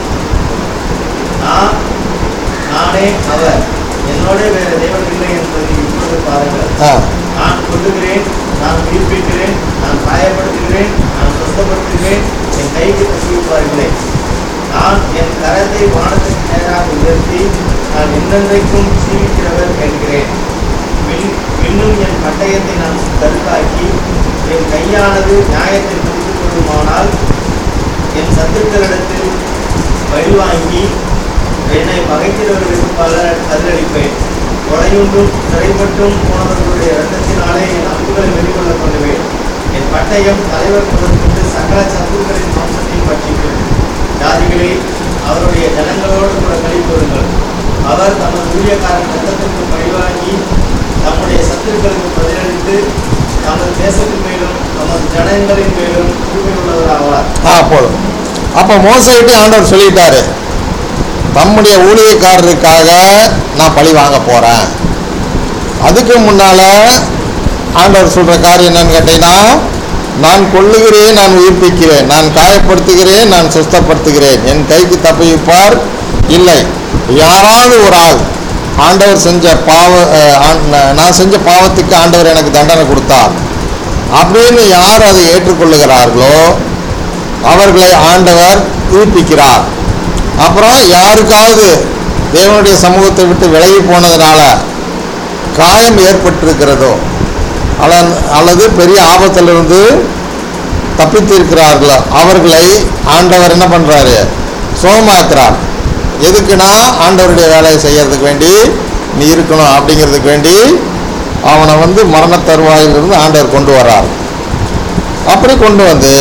நான் நானே அவர் என்னோட வேற தேவன் இல்லை என்பதை இப்பொழுது பாருங்கள் ஆ நான் கொல்லுகிறேன் நான் உயிர்ப்பிக்கிறேன் நான் காயப்படுத்துகிறேன் நான் சுத்தப்படுத்துகிறேன் என் கைக்கு தப்பிப்பார்களேன் நான் என் கரத்தை வானத்துக்கு நேராக உயர்த்தி நான் என்றென்றைக்கும் ஜீவிக்கிறவர் என்கிறேன் விண் விண்ணும் என் பட்டயத்தை நான் கருத்தாக்கி என் கையானது நியாயத்தை புரிந்து கொள்ளுமானால் என் சத்துக்களிடத்தில் பழி வாங்கி என்னை பகைக்கிறவர்களுக்கு பல பதிலளிப்பேன் கொலையுண்டும் சிறைப்பட்டும் போனவர்களுடைய இரத்தத்தினாலே என் அம்புகளை வெளிக்கொள்ள பண்ணுவேன் என் பட்டயம் தலைவர் முதற்கொண்டு சகல சத்துருக்களின் வம்சத்தையும் பட்சிக்கும் ஜாதிகளே அவருடைய ஜனங்களோடு கூட கழிப்பொருங்கள் அவர் தமது ஊழியக்காரன் ரத்தத்திற்கு பழிவாங்கி தம்முடைய சத்துருக்களுக்கு பதிலளித்து தமது தேசத்தின் மேலும் தமது ஜனங்களின் மேலும் உரிமை உள்ளவராவார் ஆ போதும் அப்போ மோசைட்டு ஆண்டவர் சொல்லிட்டாரு தம்முடைய ஊழியக்காரருக்காக நான் பழி வாங்க போகிறேன் அதுக்கு முன்னால் ஆண்டவர் சொல்கிற காரியம் என்னன்னு கேட்டீங்கன்னா நான் கொல்லுகிறேன் நான் உயிர்ப்பிக்கிறேன் நான் காயப்படுத்துகிறேன் நான் சுஸ்தப்படுத்துகிறேன் என் கைக்கு தப்பிப்பார் இல்லை யாராவது ஒரு ஆள் ஆண்டவர் செஞ்ச பாவ அஹ், ஆண்- நான் செஞ்ச பாவத்துக்கு ஆண்டவர் எனக்கு தண்டனை கொடுத்தார் அப்படின்னு யார் அதை ஏற்றுக்கொள்ளுகிறார்களோ அவர்களை ஆண்டவர் உயிர்ப்பிக்கிறார் அப்புறம் யாருக்காவது தேவனுடைய சமூகத்தை விட்டு விலகி போனதுனால காயம் ஏற்பட்டிருக்கிறதோ அல்ல அல்லது பெரிய ஆபத்திலிருந்து தப்பித்திருக்கிறார்களோ அவர்களை ஆண்டவர் என்ன பண்ணுறாரு சுகமாக்குறார் எதுக்குன்னா ஆண்டவருடைய வேலையை செய்யறதுக்கு வேண்டி நீ இருக்கணும் அப்படிங்கிறதுக்கு வேண்டி அவனை வந்து மரண தருவாயிலிருந்து ஆண்டவர் கொண்டு வர்றார் அப்படி கொண்டு வந்து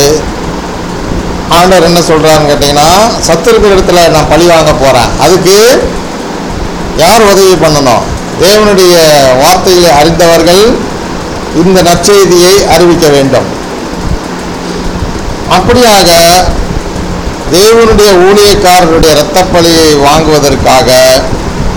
ஆண்டவர் என்ன சொல்கிறாருன்னு கேட்டிங்கன்னா சத்துருக்கிற இடத்துல நான் பழி வாங்க போகிறேன் அதுக்கு யார் உதவி பண்ணணும் தேவனுடைய வார்த்தைகளை அறிந்தவர்கள் இந்த நற்செய்தியை அறிவிக்க வேண்டும் அப்படியாக தேவனுடைய ஊழியக்காரருடைய இரத்தப்பலியை வாங்குவதற்காக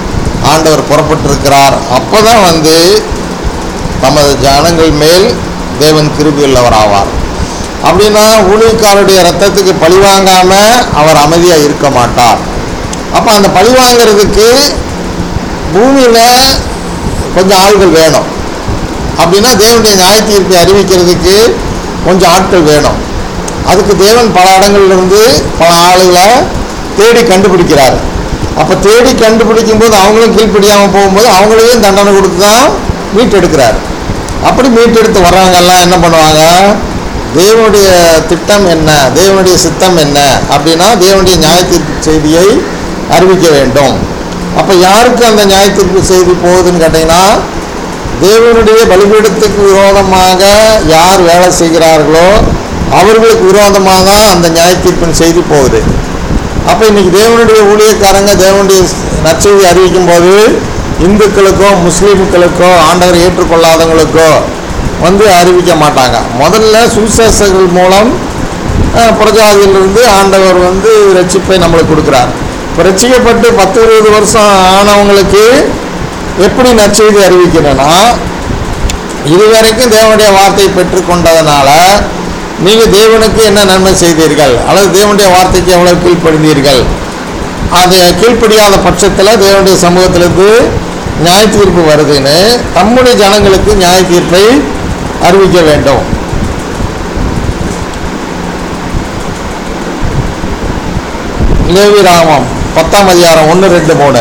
ஆண்டவர் புறப்பட்டிருக்கிறார் அப்போ தான் வந்து தமது ஜனங்கள் மேல் தேவன் கிருபியுள்ளவர் ஆவார் அப்படின்னா ஊழியக்காரருடைய ரத்தத்துக்கு பழிவாங்காம அவர் அமைதியா இருக்க மாட்டார் அப்ப அந்த பழிவாங்கிறதுக்கு பூமியில கொஞ்சம் ஆள்கள் வேணும் அப்படின்னா தேவனுடைய நியாய தீர்ப்பை அறிவிக்கிறதுக்கு கொஞ்சம் ஆட்கள் வேணும் அதுக்கு தேவன் பல இடங்கள்ல இருந்து பல ஆளுகளை தேடி கண்டுபிடிக்கிறார் அப்போ தேடி கண்டுபிடிக்கும் போது அவங்களும் கீழ்ப்படியாமல் போகும்போது அவங்களையும் தண்டனை கொடுத்து தான் மீட்டெடுக்கிறார் அப்படி மீட்டெடுத்து வர்றவங்கெல்லாம் என்ன பண்ணுவாங்க தேவனுடைய திட்டம் என்ன தேவனுடைய சித்தம் என்ன அப்படின்னா தேவனுடைய நியாய தீர்ப்பு செய்தியை அறிவிக்க வேண்டும் அப்போ யாருக்கு அந்த நியாய தீர்ப்பு செய்தி போகுதுன்னு கேட்டிங்கன்னா தேவனுடைய பலிபீடத்துக்கு விரோதமாக யார் வேலை செய்கிறார்களோ அவர்களுக்கு விரோதமாக தான் அந்த நியாய தீர்ப்பின் செய்தி போகுது அப்போ இன்னைக்கு தேவனுடைய ஊழியக்காரங்க தேவனுடைய நற்செய்தி அறிவிக்கும் போது இந்துக்களுக்கோ முஸ்லீம்களுக்கோ ஆண்டவரை ஏற்றுக்கொள்ளாதவங்களுக்கோ வந்து அறிவிக்க மாட்டாங்க முதல்ல சுவிசேஷர்கள் மூலம் அஹ், புறஜாதியிலிருந்து ஆண்டவர் வந்து ரட்சிப்பை நம்மளுக்கு கொடுக்குறார் இப்போ ரட்சிக்கப்பட்டு பத்து இருபது வருஷம் ஆனவங்களுக்கு எப்படி நற்செய்தி அறிவிக்கிறேன்னா இதுவரைக்கும் தேவனுடைய வார்த்தையை பெற்றுக்கொண்டதுனால நீங்கள் தேவனுக்கு என்ன நன்மை செய்தீர்கள் அல்லது தேவனுடைய வார்த்தைக்கு எவ்வளவு கீழ்ப்படிந்தீர்கள் அதை கீழ்ப்படியாத பட்சத்தில் தேவனுடைய சமூகத்திலிருந்து நியாய தீர்ப்பு வருதுன்னு தம்முடைய ஜனங்களுக்கு நியாய தீர்ப்பை அறிவிக்க வேண்டும் லேவி ராமம் பத்தாம் அதிகாரம் ஒன்று ரெண்டு மூணு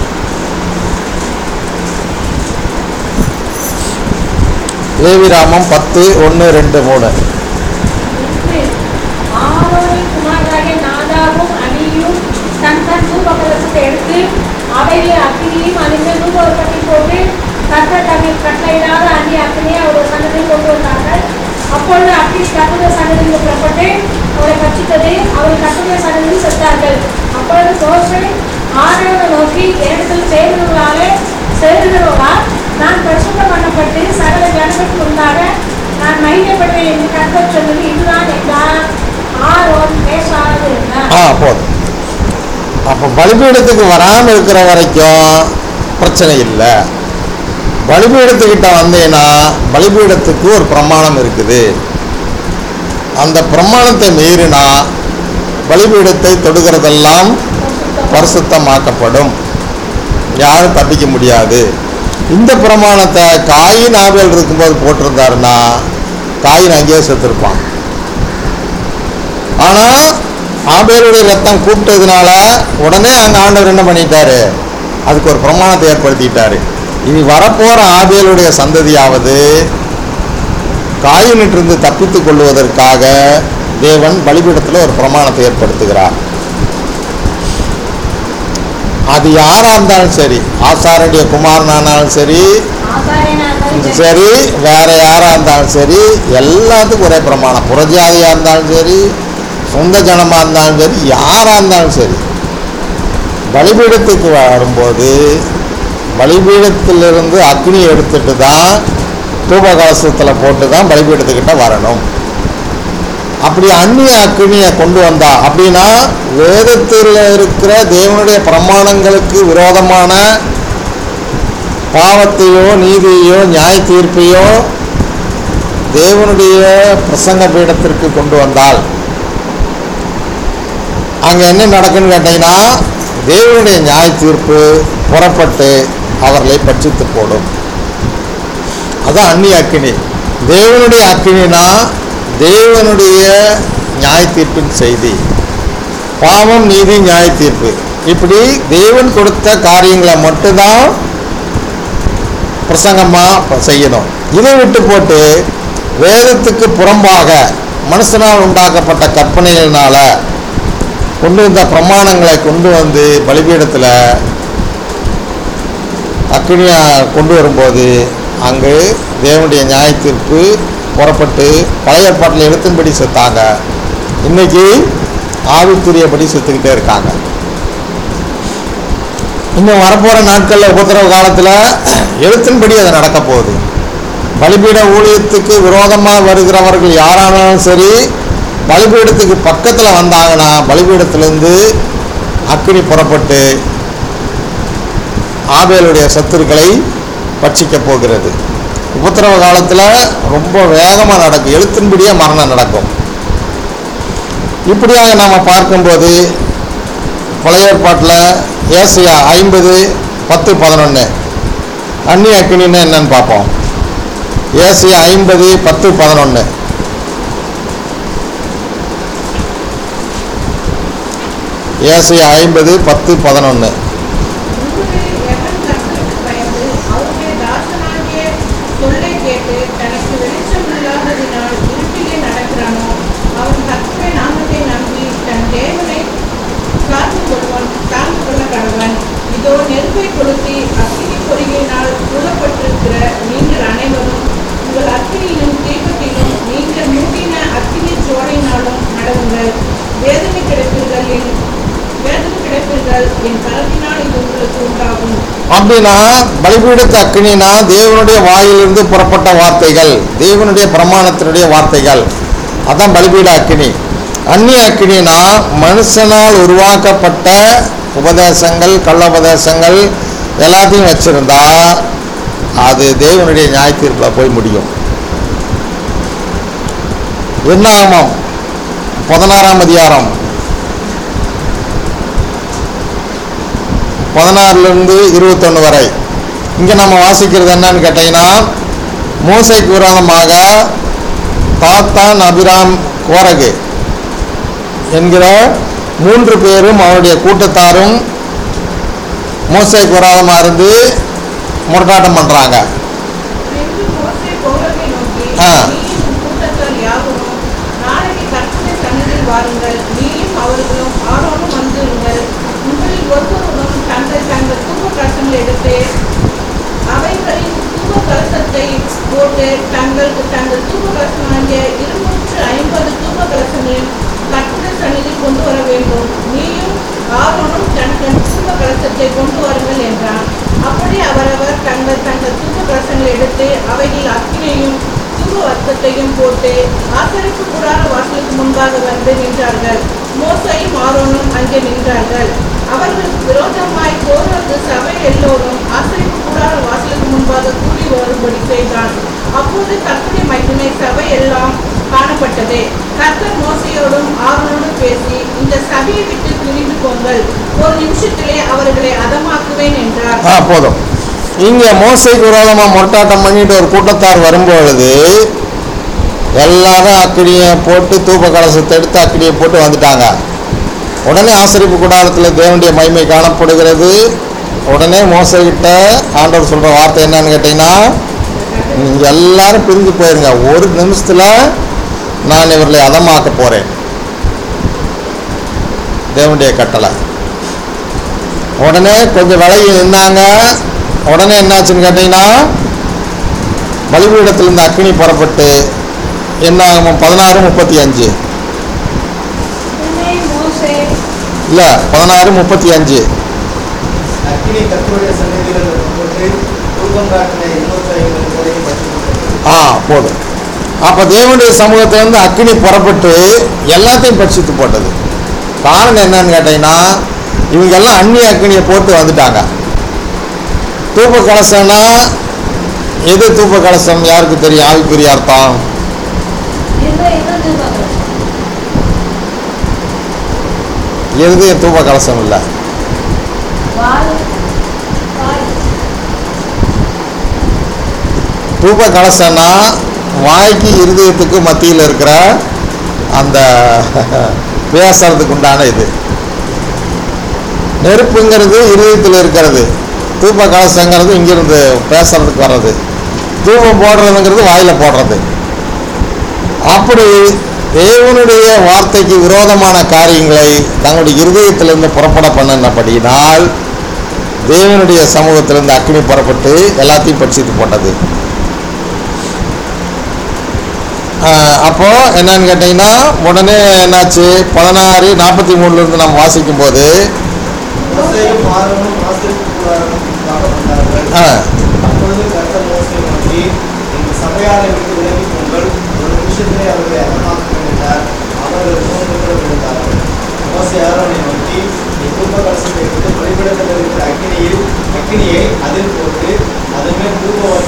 லேவி ராமம் பத்து ஒன்று ரெண்டு மூணு என்று ஆரோனின் குமாரராகிய நாதாவும் அபியும் தன் தன் தூபகலசத்தை எடுத்து அவைகளை அக்கினியும் அதில் தூப கட்டி போட்டு கர்த்தர் தம்மில் கட்டளையிடாத அந்நிய அக்கினியை அவருடைய சன்னதியில் கொண்டு வந்தார்கள் அப்பொழுது அக்கினி கர்த்தருடைய சன்னதியில் புறப்பட்டு அவரை பட்சித்தது அவர்கள் கர்த்தருடைய சன்னதியில் செத்தார்கள் அப்பொழுது மோசே ஆரோனை நோக்கி என்னிடத்தில் சேருகிறவர்களாலே சேருகிறவர்களா நான் பரிசுத்தம் பண்ணப்பட்டு சகல ஜனங்களுக்கு முன்பாக நான் மகிமைப்படுவேன் என்று கர்த்தர் சொன்னது இதுதான் என்றார் ஆரோன் பேசாது இருந்தார் ஆ போதும் அப்போ பலிபீடத்துக்கு வராமல் இருக்கிற வரைக்கும் பிரச்சனை இல்லை பலிபீடத்துக்கிட்ட வந்தேன்னா பலிபீடத்துக்கு ஒரு பிரமாணம் இருக்குது அந்த பிரமாணத்தை மீறினா பலிபீடத்தை தொடுகிறதெல்லாம் பரிசுத்தமாக்கப்படும் யாரும் தப்பிக்க முடியாது இந்த பிரமாணத்தை காயின் ஆவியல் இருக்கும்போது போட்டிருந்தாருன்னா காயின் அங்கேயே செத்துருப்பான் ஆனால் ஆபேலுடைய ரத்தம் கூப்பிட்டதுனால உடனே அங்கே ஆண்டவர் என்ன பண்ணிட்டாரு அதுக்கு ஒரு பிரமாணத்தை ஏற்படுத்திட்டாரு இனி வரப்போகிற ஆபேலுடைய சந்ததியாவது காயினிட்டிருந்து தப்பித்துக் கொள்வதற்காக தேவன் பலிபீடத்தில் ஒரு பிரமாணத்தை ஏற்படுத்துகிறார் அது யாரா இருந்தாலும் சரி ஆசாரனுடைய குமாரனானாலும் சரி ஆசாரியனா இருந்தாலும் சரி, சரி வேற யாரா இருந்தாலும் சரி எல்லாத்துக்கும் ஒரே பிரமாணம் புறஜாதியா இருந்தாலும் சரி சொந்த ஜனமா இருந்தாலும் சரி யாரா இருந்தாலும் சரி பலிபீடத்துக்கு வரும்போது பலிபீடத்திலிருந்து அக்னி எடுத்துட்டு தான் தூப கலசத்தில் போட்டு தான் பலிபீடத்துக்கிட்ட வரணும் அப்படி அந்நிய அக்னியை கொண்டு வந்தா அப்படின்னா வேதத்தில் இருக்கிற தேவனுடைய பிரமாணங்களுக்கு விரோதமான பாவத்தையோ நீதியையோ நியாய தீர்ப்பையோ தேவனுடைய பிரசங்க பீடத்திற்கு கொண்டு வந்தால் அங்கே என்ன நடக்குன்னு கேட்டீங்கன்னா தேவனுடைய நியாய தீர்ப்பு புறப்பட்டு அவர்களை பட்சித்து போடும் அதான் அந்நிய அக்கினி தேவனுடைய அக்கினினா தேவனுடைய நியாய தீர்ப்பின் செய்தி பாவம் நீதி நியாய தீர்ப்பு இப்படி தேவன் கொடுத்த காரியங்களை மட்டும்தான் பிரசங்கமாக செய்யணும் இதை விட்டு போட்டு வேதத்துக்கு புறம்பாக மனுஷனால் உண்டாக்கப்பட்ட கற்பனைகளினால கொண்டு வந்த பிரமாணங்களை கொண்டு வந்து பலிபீடத்தில் அக்னியா கொண்டு வரும்போது அங்கு தேவனுடைய நியாய தீர்ப்பு புறப்பட்டு பழைய ஏற்பாட்டில் எழுத்தின்படி செத்தாங்க இன்னைக்கு ஆவிக்குரியபடி செத்துக்கிட்டே இருக்காங்க இன்னும் வரப்போகிற நாட்களில் உபத்திரவ காலத்தில் எழுத்தின்படி அது நடக்க போகுது பலிபீட ஊழியத்துக்கு விரோதமாக வருகிறவர்கள் யாரானாலும் சரி பலிபீடத்துக்கு பக்கத்தில் வந்தாங்கன்னா பலிபீடத்திலேருந்து அக்கினி புறப்பட்டு ஆபேலுடைய சத்துருக்களை பட்சிக்கப் போகிறது உபத்திரவ காலத்தில் ரொம்ப வேகமாக நடக்கும் எழுத்தின்படியே மரணம் நடக்கும் இப்படியாக நாம் பார்க்கும்போது பழைய ஏற்பாட்டில் ஏசியா ஐம்பது பத்து பதினொன்று அந்நிய அக்கினின்னு என்னன்னு பார்ப்போம் ஏசியா ஐம்பது பத்து பதினொன்று ஏசியா ஐம்பது பத்து பதினொன்று உங்களில் எவன் கர்த்தருக்கு பயந்து அவருடைய தாசனாகிய சொல்லைக் கேட்டு தனக்கு வெளிச்சம் இல்லாததினால் இருட்டிலே நடக்கிறானோ அவன் கர்த்தருடைய நாமத்தை நம்பி தன் தேவனை சார்ந்து கொள்வான் சார்ந்து கொள்ள கடவன் இதோ நெருப்பை கொளுத்தி அக்கினி பொறியினால் சூழப்பட்டிருக்கிற நீங்கள் அனைவரும் உங்கள் அக்கினியிலும் தீபத்திலும் நீங்கள் மூட்டின அக்கினி சோழையினாலும் நடவுங்கள் வேதனை கிடைப்பீர்கள் என் வேதனை கிடைப்பீர்கள் என் கரத்தினால் இது உங்களுக்கு உண்டாகும் அப்படின்னா பலிபீடத்து அக்கினினா தேவனுடைய வாயிலிருந்து புறப்பட்ட வார்த்தைகள் தேவனுடைய பிரமாணத்தினுடைய வார்த்தைகள் அதான் பலிபீட அக்கினி அந்நிய அக்கினினா மனுஷனால் உருவாக்கப்பட்ட உபதேசங்கள் கள்ள உபதேசங்கள் எல்லாத்தையும் வச்சிருந்தா அது தேவனுடைய நியாயத்தீர்ப்பில் போய் முடியும் என்ன ஆமாம் பதினாறாம் அதிகாரம் பதினாறுலேருந்து இருபத்தொன்று வரை இங்கே நம்ம வாசிக்கிறது என்னன்னு கேட்டிங்கன்னா மோசைக்கு விரோதமாக தாத்தான் அபிராம் கோரகு என்கிற மூன்று பேரும் அவருடைய கூட்டத்தாரும் மோசைக்கு விரோதமாக இருந்து முரட்டாட்டம் பண்ணுறாங்க பின்பு மோசே கோரகை நோக்கி ஆ. நீயும் உன் கூட்டத்தார் யாவரும் நாளைக்கு கர்த்தருடைய சந்நிதியில் வாருங்கள் நீயும் அவர்களும் ஆரோனும் வந்திருங்கள் உங்களில் ஒருவரும் தங்கள் தங்கள் தூப கலசங்கள் எடுத்து அவைகளின் தூப கலசத்தை போட்டு தங்களுக்கு தங்கள் தூப கலசமாகிய இருநூற்று ஐம்பது தூப கலசங்களில் கர்த்தருடைய சந்நிதியில் கொண்டு வர வேண்டும் நீயும் ஆரோனும் தங்கள் தூப கலசத்தை கொண்டு வாருங்கள் என்றான் அப்படி அவரவர் தங்கள் தங்கள் தூப கலசங்களை எடுத்து அவைகளில் அக்கினையும் தூப வர்க்கத்தையும் போட்டு ஆசரிப்பு கூடார வாசலுக்கு முன்பாக வந்து நின்றார்கள் மோசையும் ஆரோனும் அங்கே நின்றார்கள் அவர்களுக்கு விரோதமாய் போறது சபை எல்லோரும் ஆசரிப்பு கூடார வாசலுக்கு முன்பாக கூடி வரும்படி செய்தான் அப்போது கர்த்தருடைய மகிமை சபை எல்லாம் காணப்பட்டது கர்த்தர் மோசையோடும் ஆரோனோடும் பேசி இந்த சபையை விட்டு பிரிந்து போங்கள் ஒரு நிமிஷத்திலே அவர்களை அதமாக்குவேன் என்றார் ஆ போதும் இங்கே மோசைக்கு விரோதமாக முரட்டாட்டம் பண்ணிட்டு ஒரு கூட்டத்தார் வரும்பொழுது எல்லாரும் அக்கினியை போட்டு தூப கலசத்தை எடுத்து அக்கினியை போட்டு வந்துட்டாங்க உடனே ஆசிரியப்பு கூடாரத்தில் தேவனுடைய மகிமை காணப்படுகிறது உடனே மோசைக்கிட்ட ஆண்டவர் சொல்கிற வார்த்தை என்னன்னு கேட்டிங்கன்னா நீங்கள் எல்லாரும் பிரிஞ்சு போயிருங்க ஒரு நிமிஷத்தில் நான் இவர்களை அதமாக்க போகிறேன் தேவனுடைய கட்டளை உடனே கொஞ்சம் விலகி நின்னாங்க உடனே என்னாச்சுன்னு கேட்டிங்கன்னா பலிபீடத்திலிருந்து அக்கினி புறப்பட்டு என்ன ஆகும் பதினாறு முப்பத்தி அஞ்சு உடனே மோசே இல்லை பதினாறு முப்பத்தி அஞ்சு அக்கினி கர்த்தருடைய சந்நிதியில் போட்டு தூபம் காட்டின இருநூற்றி ஐம்பது பேரையும் பற்றி ஆ போதும் அப்போ தேவனுடைய சமூகத்திலேருந்து அக்கினி புறப்பட்டு எல்லாத்தையும் பட்சித்து போட்டது காரணம் என்னன்னு கேட்டிங்கன்னா இவங்க எல்லாம் அந்நிய அக்கினியை போட்டு வந்துட்டாங்க தூப கலசம்னா எது தூப கலசம் யாருக்கு தெரியும் ஆவிக்குரிய அர்த்தம் இருந்த இருந்தது பார்க்கலாம் எது தூப கலசம் இல்லை வால் வாய் தூப கலசம்னா வாய்க்கு இருதயத்துக்கு மத்தியில் இருக்கிற அந்த பேசுறதுக்கு உண்டான இது நெருப்புங்கிறது இருதயத்தில் இருக்கிறது தூப கலசங்கிறது இங்கிருந்து பேசுறதுக்கு வர்றது தூபம் போடுறதுங்கிறது வாயில் போடுறது அப்படி தேவனுடைய வார்த்தைக்கு விரோதமான காரியங்களை தங்களுடைய இருதயத்திலிருந்து புறப்பட பண்ணினபடியினால் தேவனுடைய சமூகத்திலிருந்து அக்கினி புறப்பட்டு எல்லாத்தையும் பட்சித்து போட்டது ஆஹ் அப்போ என்னன்னு கேட்டிங்கன்னா உடனே என்னாச்சு பதினாறு நாற்பத்தி மூணுலேருந்து நம்ம வாசிக்கும் போது மோசையும் ஆரோனும் ஆசிரியப்பு கூடாரம் பார்க்கப்பட்டார்கள் ஆ, அப்பொழுது கர்த்தர் மோசை நோக்கி இந்த சபையாரை விட்டு விலகி போங்கள் ஒரு நிமிஷத்திலே அவர்களை அகமாக்குவேன் என்றார் அவர்கள் மூன்று பேர் விழுந்தார்கள் மோசை ஆரோனை நோக்கி நீ தூப கலசத்தை எடுத்து பலிபிடத்தில் இருக்கிற அக்கினியில் அக்கினியை அதில் போட்டு அதன் மேல் தூப வர்க்கம் விட்டு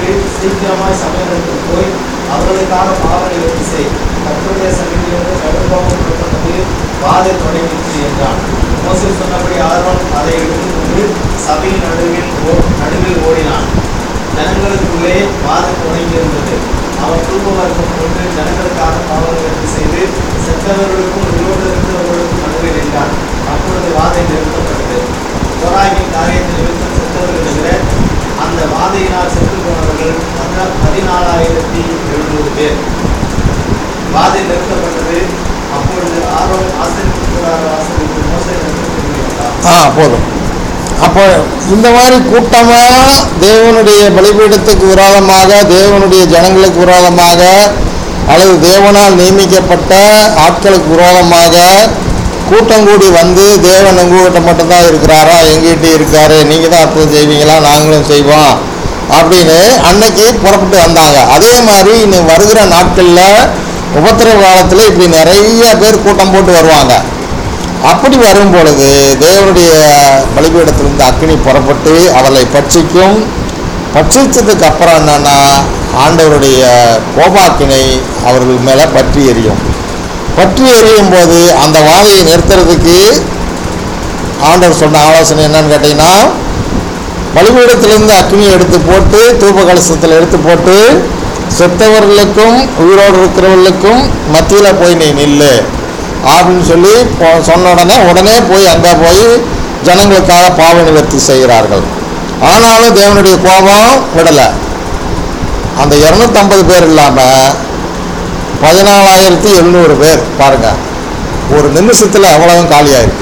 விட்டு சீக்கிரமாய் சமையலுக்கு போய் அவர்களுக்காக பாவ நிவர்த்தி செய் கர்த்தருடைய சமீபிலிருந்து கடுங்கோபம் புறப்பட்டது வாதை தொடங்கிற்று என்றான் மோசே சொன்னபடி ஆர்வம் அதை எடுத்துக்கொண்டு சபையின் நடுவில் ஓ- நடுவில் ஓடினான் ஜனங்களுக்குள்ளே வாதம் தொடங்கியிருந்தது அவன் தூக்குவர்க்கம் கொண்டு ஜனங்களுக்காக பாவ நிவர்த்தி செய்து செத்தவர்களுக்கும் உயிரோடு இருக்கிறவர்களுக்கும் நடுவில் நின்றான் அப்பொழுது வாதை நிறுத்தப்பட்டது தோராயின் காரியத்தில் நிமித்தம் செத்தவர்கள் தவிர அந்த வாதையினால் செத்து போனவர்கள் பத- பதினாலாயிரத்தி எழுநூறு பேர் வாதை நிறுத்தப்பட்டது அப்பொழுது ஆர்வம் ஆசிரியர் கூடாத வாசலுக்கு மோசை திரும்பி வந்தான் ஆ போதும் அப்போ இந்த மாதிரி கூட்டமாக தேவனுடைய பலிபீடத்துக்கு விரோதமாக தேவனுடைய ஜனங்களுக்கு விரோதமாக அல்லது தேவனால் நியமிக்கப்பட்ட ஆட்களுக்கு விரோதமாக கூட்டம் கூடி வந்து தேவன் உங்ககிட்ட மட்டும்தான் இருக்கிறாரா எங்ககிட்ட இருக்காரு நீங்கள் தான் அற்புதம் செய்வீங்களா நாங்களும் செய்வோம் அப்படின்னு அன்னைக்கு புறப்பட்டு வந்தாங்க அதே மாதிரி இன்னும் வருகிற நாட்களில் உபத்திரவ காலத்தில் இப்படி நிறைய பேர் கூட்டம் போட்டு வருவாங்க அப்படி வரும் பொழுது தேவனுடைய பலிபீடத்திலிருந்து அக்கினி புறப்பட்டு அவர்களை பட்சிக்கும் பட்சித்ததுக்கு அப்புறம் என்னன்னா ஆண்டவருடைய கோபாக்கினை அவர்கள் மேலே பற்றி எரியும் பற்றி எரியும் போது அந்த வாதையை நிறுத்துறதுக்கு ஆண்டவர் சொன்ன ஆலோசனை என்னன்னு கேட்டிங்கன்னா பலிபீடத்திலிருந்து அக்னியை எடுத்து போட்டு தூப கலசத்தில் எடுத்து போட்டு செத்தவர்களுக்கும் உயிரோடு இருக்கிறவர்களுக்கும் மத்தியில் போய் நீ நில்லு அப்படின்னு சொல்லி போ- சொன்ன உடனே உடனே போய் அங்கே போய் ஜனங்களுக்காக பாவ நிவர்த்தி செய்கிறார்கள் ஆனாலும் தேவனுடைய கோபம் விடலை அந்த இரநூத்தம்பது பேர் இல்லாமல் பதினாலாயிரத்தி எழுநூறு பேர் பாருங்க ஒரு நிமிஷத்தில் அவ்வளவும் காலியாயிருக்கு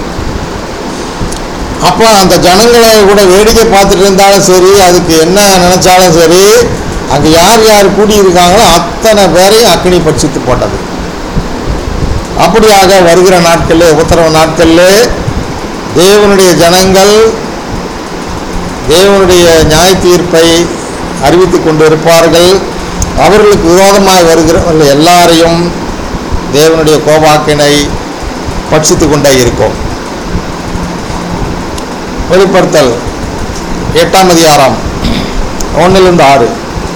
அப்போ அந்த ஜனங்களை கூட வேடிக்கை பார்த்துட்டு இருந்தாலும் சரி அதுக்கு என்ன நினைச்சாலும் சரி அங்கே யார் யார் கூடியிருக்காங்களோ அத்தனை பேரையும் அக்கினி பட்சித்து போட்டது அப்படியாக வருகிற நாட்களில் உத்தரவு நாட்களில் தேவனுடைய ஜனங்கள் தேவனுடைய நியாய தீர்ப்பை அறிவித்து கொண்டு இருப்பார்கள் அவர்களுக்கு விரோதமாய் வருகிறவர்கள் எல்லாரையும் தேவனுடைய கோபாக்கினை பட்சித்து கொண்டே இருக்கும் வெளிப்படுத்தல் எட்டாம் அதிகாரம் ஒன்றிலிருந்து ஆறு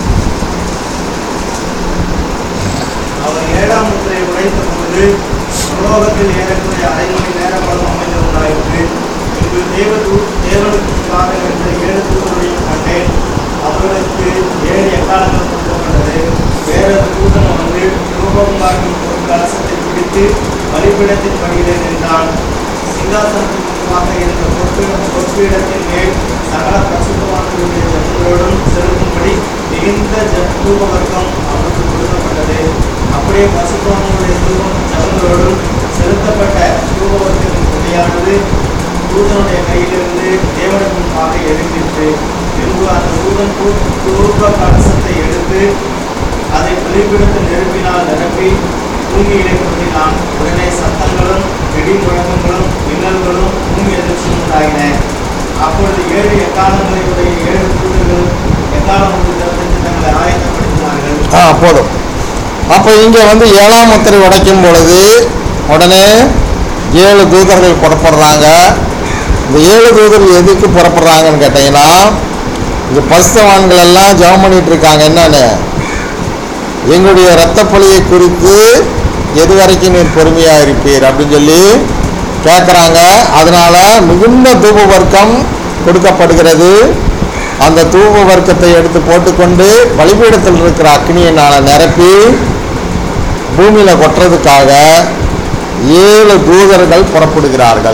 அவர் ஏழாம் முத்திரையை உடைத்த பொழுது பரலோகத்தில் ஏறக்குறைய அரை மணி நேரம் அளவு அமைந்திருந்தாயிற்று இங்கு தேவதூ தேவனுக்காக நின்ற ஏழு தூதர்களையும் கண்டேன் அவர்களுக்கு ஏழு எக்காலங்கள் கொடுக்கப்பட்டது வேறொரு தூதன் வந்து ரூபங்காட்டும் ஒரு கலசத்தை பிடித்து பலிபீடத்தின் படியிலே நின்றான் சிங்காசனத்தின் முன்பாக இருந்த பொற்பீடம் பொற்பீடத்தின் மேல் சகல பரிசுத்தவான்களுடைய ஜனங்களோடும் செலுத்தும்படி மிகுந்த ஜ- தூபவர்க்கம் அவருக்கு கொடுக்கப்பட்டது அப்படியே பரிசுத்தவான்களுடைய தூபம் ஜனங்களோடும் செலுத்தப்பட்ட தூபவர்க்கத்தின் கொடியானது தூதனுடைய கையிலிருந்து தேவனுக்கு முன்பாக எழுந்திற்று பின்பு அந்த தூதன் தூ- தூப கலசத்தை எடுத்து அதை பலிபீடத்தில் நெருப்பினால் நிரப்பி பூமியிலே கொட்டினான் உடனே சத்தங்களும் இடி முழக்கங்களும் மின்னல்களும் பூமி எதிர்ச்சியும் உண்டாயின அப்பொழுது ஏழு எக்காலங்களை உடைய ஏழு தூதர்கள் எக்காலம் திறந்து தங்களை ஆயத்தப்படுத்தினார்கள் ஆ போதும் அப்போ இங்கே வந்து ஏழாம் முத்திரை உடைக்கும் பொழுது உடனே ஏழு தூதர்கள் புறப்படுறாங்க இந்த ஏழு தூதர்கள் எதுக்கு புறப்படுறாங்கன்னு கேட்டிங்கன்னா இங்கே பரிசுத்தவான்கள் எல்லாம் ஜெபம் பண்ணிட்டு இருக்காங்க என்னன்னு எங்களுடைய இரத்த பலியை குறித்து எது வரைக்கும் நீர் பொறுமையாக இருப்பீர் அப்படின்னு சொல்லி கேட்குறாங்க அதனால மிகுந்த தூப வர்க்கம் கொடுக்கப்படுகிறது அந்த தூப வர்க்கத்தை எடுத்து போட்டுக்கொண்டு பலிபீடத்தில் இருக்கிற அக்னியினால் நிரப்பி பூமியில் கொட்டுறதுக்காக ஏழு தூதர்கள் புறப்படுகிறார்கள்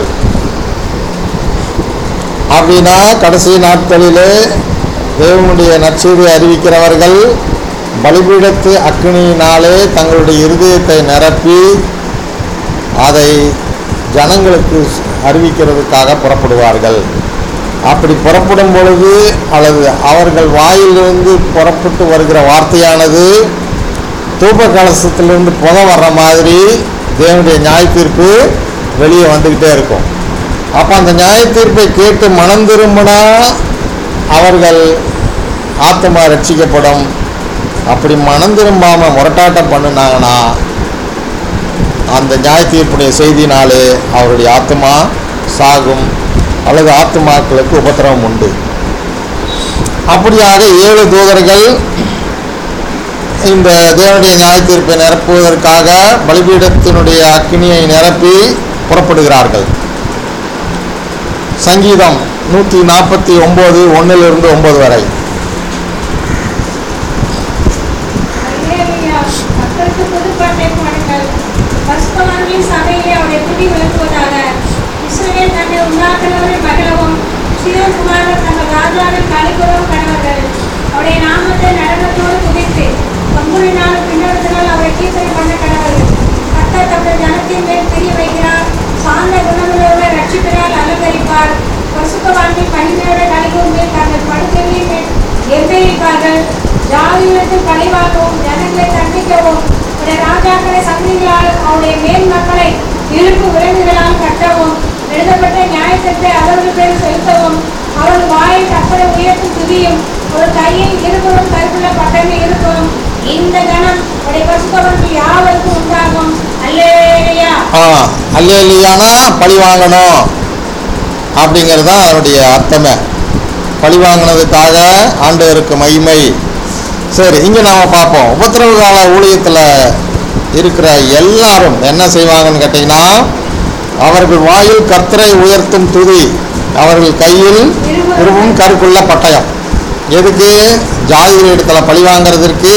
அப்படின்னா கடைசி நாட்களிலே தேவனுடைய நற்செய்தியை அறிவிக்கிறவர்கள் பலிபீடத்து அக்னியினாலே தங்களுடைய இருதயத்தை நிரப்பி அதை ஜனங்களுக்கு அறிவிக்கிறதுக்காக புறப்படுவார்கள் அப்படி புறப்படும் பொழுது அல்லது அவர்கள் வாயிலிருந்து புறப்பட்டு வருகிற வார்த்தையானது தூப கலசத்திலிருந்து புகை வர்ற மாதிரி தேவனுடைய நியாய தீர்ப்பு வெளியே வந்துக்கிட்டே இருக்கும் அப்போ அந்த நியாய தீர்ப்பை கேட்டு மனம் திரும்பினா அவர்கள் ஆத்மா ரட்சிக்கப்படும் அப்படி மனம் திரும்பாமல் முரட்டாட்டம் பண்ணினாங்கன்னா அந்த நியாய தீர்ப்புடைய செய்தினாலே அவருடைய ஆத்மா சாகும் அல்லது ஆத்மாக்களுக்கு உபத்திரவம் உண்டு அப்படியாக ஏழு தூதர்கள் இந்த தேவனுடைய நியாய தீர்ப்பை நிரப்புவதற்காக பலிபீடத்தினுடைய அக்கினியை நிரப்பி புறப்படுகிறார்கள் சங்கீதம் நூற்றி நாற்பத்தி ஒம்பது ஒன்றிலிருந்து ஒம்பது வரை அல்லேலூயா. கர்த்தருக்கு புதுப்பாட்டை பாடுங்கள். பரிசுத்தவான்களின் சபையிலே அவருடைய துதி விளங்குவதாக. இஸ்ரவேல் தன்னை உண்டாக்குனவரை மகிழவும், சீயோன் குமாரர் தங்கள் ராஜாவில் களிகூரவும் கடவர்கள். அவருடைய நாமத்தை நடனத்தோடு துதித்து, பங்குனினாலும் பின்னொருத்தினால் அவரை கீர்த்தனை பண்ண கடவர்கள். கர்த்தர் தமது ஜனத்தின் மேல் பிரிய வைக்கிறார். சார்ந்த குணமுள்ளவர்களை ரட்சிப்பினால் அலங்கரிப்பார். பரிசுத்தவான்கள் மகிமையோட களிகூர்ந்து தங்கள் படுக்கைகளின் மேல் எம்பெயிருப்பார்கள். ஜாதிகளுக்கு பழிவாங்கவும் ஜனங்களை தண்டிக்கவும் உடைய ராஜாக்களை சங்கிலிகளால் அவருடைய மேல் மக்களை இருப்பு விலங்குகளால் கட்டவும் எழுதப்பட்ட நியாயத்திற்கு அவர்கள் பேர் செலுத்தவும் அவர்கள் வாயை கப்பலை உயர்த்தி துதியும் ஒரு கையில் இருபுறம் கருப்புள்ள பட்டமே இருக்கும் இந்த கணம் உடைய பசுத்தவர்கள் யாவருக்கும் உண்டாகும் அல்லேயா ஆ அல்லேலியானா பழி வாங்கணும் அப்படிங்கிறது தான் அதனுடைய அர்த்தமே பழி வாங்கினதுக்காக ஆண்டவருக்கு மகிமை சரி இங்கே நாம் பார்ப்போம் உபத்திரவ கால ஊழியத்தில் இருக்கிற எல்லாரும் என்ன செய்வாங்கன்னு கேட்டிங்கன்னா அவர்கள் வாயில் கர்த்தரை உயர்த்தும் துதி அவர்கள் கையில் இருவும் கருக்குள்ள பட்டயம் எதுக்கு ஜாதிகள் இடத்துல பழி வாங்குறதற்கு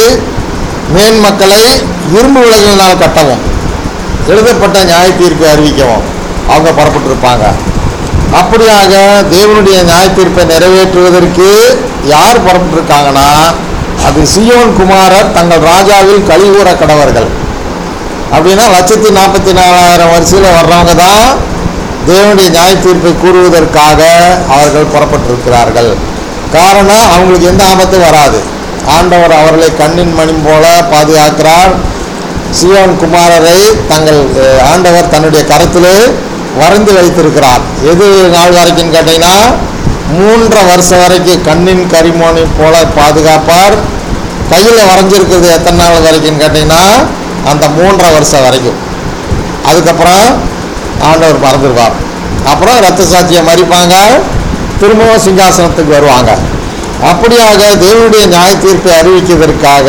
மேன் மக்களை இரும்பு விலகினால் கட்டவும் எழுதப்பட்ட நியாய தீர்ப்பை அறிவிக்கவும் அவங்க புறப்பட்டிருப்பாங்க அப்படியாக தேவனுடைய நியாய தீர்ப்பை நிறைவேற்றுவதற்கு யார் புறப்பட்டிருக்காங்கன்னா அது சியோன் குமாரர் தங்கள் ராஜாவில் கலிகூற கடவர்கள் அப்படின்னா லட்சத்தி நாற்பத்தி நாலாயிரம் வரிசையில் வர்றவங்க தான் தேவனுடைய நியாய தீர்ப்பை கூறுவதற்காக அவர்கள் புறப்பட்டிருக்கிறார்கள் காரணம் அவங்களுக்கு எந்த ஆபத்தும் வராது ஆண்டவர் அவர்களை கண்ணின் மணி போல பாதுகாக்கிறார் சியோன் குமாரரை தங்கள் அஹ், ஆண்டவர் தன்னுடைய கரத்திலே வரைந்து வைத்திருக்கிறார் எது நாள் வரைக்கும் கேட்டிங்கன்னா மூன்றரை வருஷம் வரைக்கும் கண்ணின் கரிமோனை போல பாதுகாப்பார் கையில் வரைஞ்சிருக்கிறது எத்தனை நாள் வரைக்கும் கேட்டிங்கன்னா அந்த மூன்றரை வருஷம் வரைக்கும் அதுக்கப்புறம் ஆண்டவர் மறந்துடுவார் அப்புறம் ரத்த சாட்சியை மறிப்பாங்க திரும்பவும் சிங்காசனத்துக்கு வருவாங்க அப்படியாக தேவனுடைய நியாய தீர்ப்பை அறிவிக்கிறதற்காக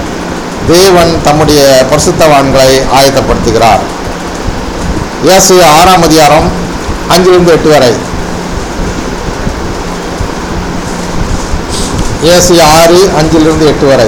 தேவன் தம்முடைய பரிசுத்தவான்களை ஆயத்தப்படுத்துகிறார் இயேசு ஆறாம் அதிகாரம் அஞ்சிலிருந்து எட்டு வரை இயேசு ஆறு அஞ்சிலிருந்து எட்டு வரை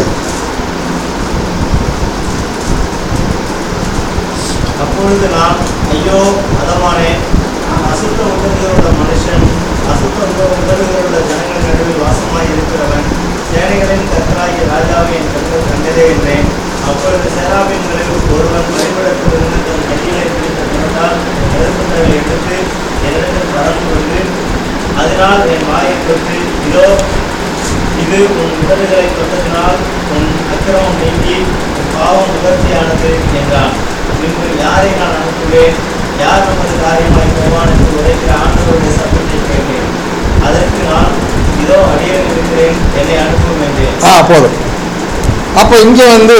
அப்பொழுது நான் ஐயோ அதமானே நான் அசுத்த உடல்களுள்ள மனுஷன் அசுத்த உடல்களுள்ள ஜனங்கள் நடுவில் வாசமாய் இருக்கிறவன் சேனைகளின் கர்த்தராகிய ராஜாவை என் கண்கள் கண்டதே என்றேன் அப்பொழுது சேராபின்களில் ஒருவன் வழிபடத்திலிருந்து தன் கையிலே பிடித்த தினத்தால் நெருப்புகளை எடுத்து என்னிடத்தில் பறந்து வந்து அதனால் என் வாயை தொட்டு இதோ இது உன் உடல்களை தொட்டதினால் உன் அக்கிரமம் நீங்கி உன் பாவம் நிவர்த்தியானது என்றான் பின்பு யாரை நான் அனுப்புவேன் யார் நமது காரியமாய் போவான் என்று உரைக்கிற ஆண்டவருடைய சத்தத்தை கேட்டேன் அதற்கு நான் இதோ அடியேன் இருக்கிறேன் என்னை அனுப்பும் என்றேன் ஆ போதும் அப்போ இங்கே வந்து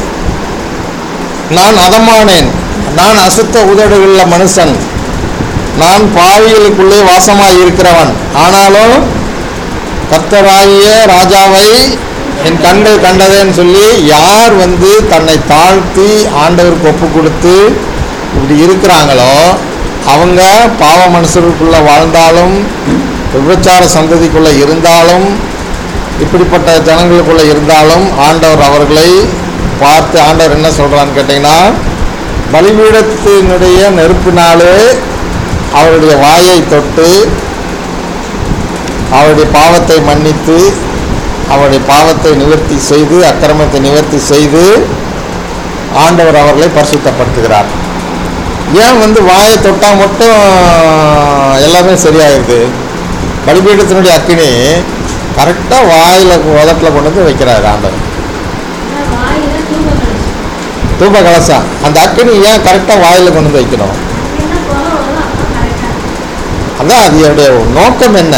நான் அதமானேன் நான் அசுத்த உதடுகளுள்ள மனுஷன் நான் பாவிகளுக்குள்ளே வாசமாய் இருக்கிறவன் ஆனாலும் கர்த்தராகிய ராஜாவை என் கண்கள் கண்டதேன்னு சொல்லி யார் வந்து தன்னை தாழ்த்தி ஆண்டவருக்கு ஒப்பு கொடுத்து இப்படி இருக்கிறாங்களோ அவங்க பாவ மனுஷருக்குள்ளே வாழ்ந்தாலும் விபச்சார சந்ததிக்குள்ளே இருந்தாலும் இப்படிப்பட்ட ஜனங்களுக்குள்ளே இருந்தாலும் ஆண்டவர் அவர்களை பார்த்து ஆண்டவர் என்ன சொல்கிறான்னு கேட்டிங்கன்னா பலிபீடத்தினுடைய நெருப்பினாலே அவருடைய வாயை தொட்டு அவருடைய பாவத்தை மன்னித்து அவருடைய பாவத்தை நிவர்த்தி செய்து அக்கிரமத்தை நிவர்த்தி செய்து ஆண்டவர் அவர்களை பரிசுத்தப்படுத்துகிறார் ஏன் வந்து வாயை தொட்டால் மட்டும் எல்லாமே சரியாயிருது பலிபீடத்தினுடைய அக்கினி கரெக்டாக வாயில் உதட்டில் கொண்டு வந்து வைக்கிறார் ஆண்டவர் வாயில தூக்கம் தூப கலசம் அந்த அக்கினி ஏன் கரெக்டாக வாயில் கொண்டு வந்து வைக்கணும் என்ன புகை வரும் அப்போ கரெக்டாக அதான் அதனுடைய நோக்கம் என்ன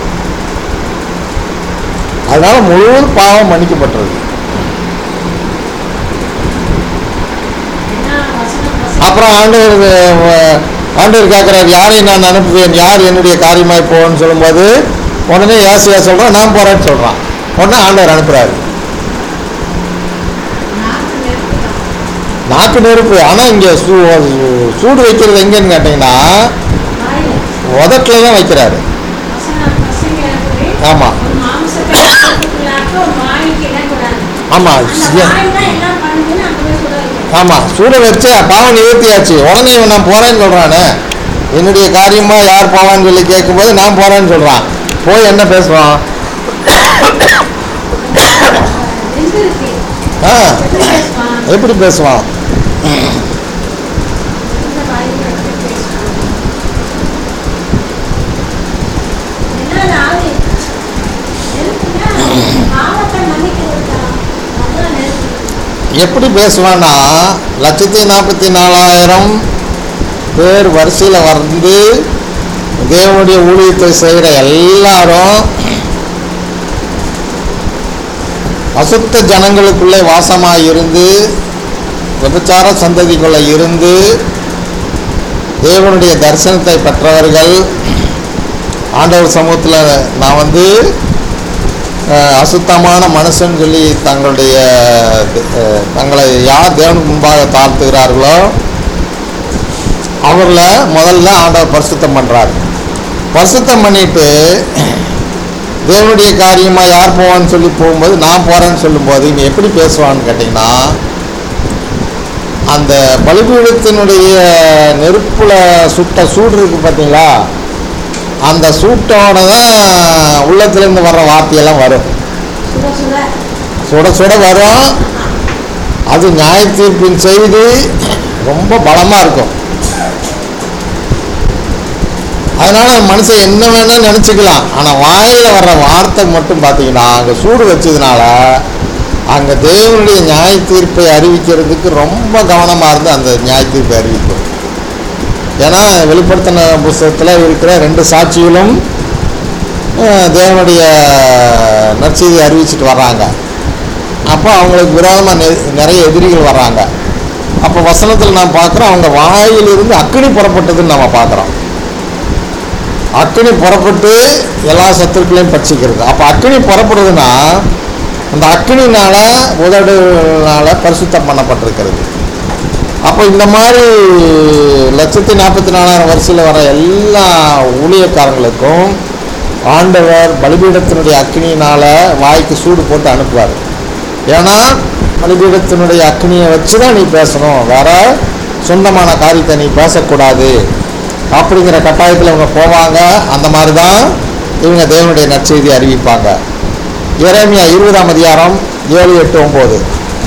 அதனால முழு பாவம் மன்னிக்கப்பட்டது என்ன வசனம் வசனம் அப்புறம் ஆண்டவர் அஹ், ஆண்டவர் கேட்குறாரு யாரை நான் அனுப்புவேன் யார் என்னுடைய காரியமாய் போன்னு சொல்லும்போது உடனே ஏசியா சொல்கிறான் நான் போகிறேன்னு சொல்கிறான் உடனே ஆண்டவர் அனுப்புறாரு நாக்கு நெருப்பு தான் நாக்கு நெருப்பு ஆனால் இங்கே சூ சூடு வைக்கிறது எங்கன்னு கேட்டிங்கன்னா வாயில உதட்டில் தான் வைக்கிறாரு வசனம் பசங்க எனக்கு ஆமா. ஒரு மாம்சத்தை சாப்பிட்டுக்கலாக்க ஒரு வாய்க்கு இடக்கூடாது ஆமாம் அந்த வாய் தான் எல்லாம் பண்ணுதுன்னு அங்க போய் சுட வைக்கணும் ஆமாம் சூட வச்சு பாவம் நிவர்த்தியாச்சு உடனே இவன் நான் போகிறேன்னு சொல்கிறானே என்னுடைய காரியமாக யார் போவான்னு சொல்லி கேட்கும்போது நான் போகிறேன்னு சொல்கிறான் போய் என்ன பேசுவான் ரெண்டு இருக்கு ஆ எப்படி பேசுவான் எப்படி பேசுவான் இந்த வாயில எப்படி பேசுவான் என்ன ஆகுது நெருப்புனா பாவத்தை மன்னிக்கிறதா அதான் நெருப்பு எப்படி பேசுவான்னா லட்சத்தி நாற்பத்தி நாலாயிரம் பேர் வரிசையில் வந்து தேவனுடைய ஊழியத்தை செய்கிற எல்லாரும் அசுத்த ஜனங்களுக்குள்ளே வாசமாக இருந்து விபச்சார சந்ததிக்குள்ளே இருந்து தேவனுடைய தரிசனத்தை பெற்றவர்கள் ஆண்டவர் சமூகத்தில் நான் வந்து அஹ், அசுத்தமான மனுஷன் சொல்லி தங்களுடைய அஹ், தங்களை யார் தேவனுக்கு முன்பாக தாழ்த்துகிறார்களோ அவர்களை முதல்ல ஆண்டவர் பரிசுத்தம் பண்ணுறார் பரிசுத்தம் பண்ணிட்டு தேவனுடைய காரியமாக யார் போவான்னு சொல்லி போகும்போது நான் போகிறேன்னு சொல்லும்போது இவன் எப்படி பேசுவான்னு கேட்டிங்கன்னா அந்த பலிபீடத்தினுடைய நெருப்புல சுட்ட சூடு இருக்கு பார்த்தீங்களா அந்த சூட்டோட தான் உள்ளத்துலேருந்து வர்ற வார்த்தையெல்லாம் வரும் சுட சுட சுட சுட வரும் அது நியாய தீர்ப்பின் செய்தி ரொம்ப பலமாக இருக்கும் அதனால மனுஷன் என்ன வேணா நினச்சிக்கலாம் ஆனால் வாயில் வர்ற வார்த்தை மட்டும் பார்த்தீங்கன்னா அங்கே சூடு வச்சதுனால அங்கே தேவனுடைய நியாய தீர்ப்பை அறிவிக்கிறதுக்கு ரொம்ப கவனமாக இருந்து அந்த நியாய தீர்ப்பை அறிவிக்கும் ஏன்னா வெளிப்படுத்தின புஸ்தகத்தில் இருக்கிற ரெண்டு சாட்சிகளும் அஹ், தேவனுடைய நற்செய்தி அறிவிச்சிட்டு வர்றாங்க அப்போ அவங்களுக்கு விரோதமாக நெ நிறைய எதிரிகள் வர்றாங்க அப்போ வசனத்தில் நான் பார்க்குறோம் அவங்க வாயிலிருந்து அக்கினி புறப்பட்டதுன்னு நம்ம பார்க்குறோம் அக்கினி புறப்பட்டு எல்லா சத்துருக்களையும் பட்சிக்கிறது அப்போ அக்கினி புறப்படுதுன்னா அந்த அக்கினினால உதடுனால பரிசுத்தம் பண்ணப்பட்டிருக்கிறது அப்போ இந்த மாதிரி லட்சத்தி நாற்பத்தி நாலாயிரம் வரிசையில் வர எல்லா ஊழியக்காரங்களுக்கும் ஆண்டவர் பலிபீடத்தினுடைய அக்கினியினால் வாய்க்கு சூடு போட்டு அனுப்புவார் ஏன்னா பலிபீடத்தினுடைய அக்னியை வச்சு தான் நீ பேசணும் வேற சொந்தமான காரியத்தை நீ பேசக்கூடாது அப்படிங்கிற கட்டாயத்தில் இவங்க போவாங்க அந்த மாதிரி தான் இவங்க தேவனுடைய நற்செய்தி அறிவிப்பாங்க இறைமையா இருபதாம் அதிகாரம் ஏழு எட்டு ஒம்பது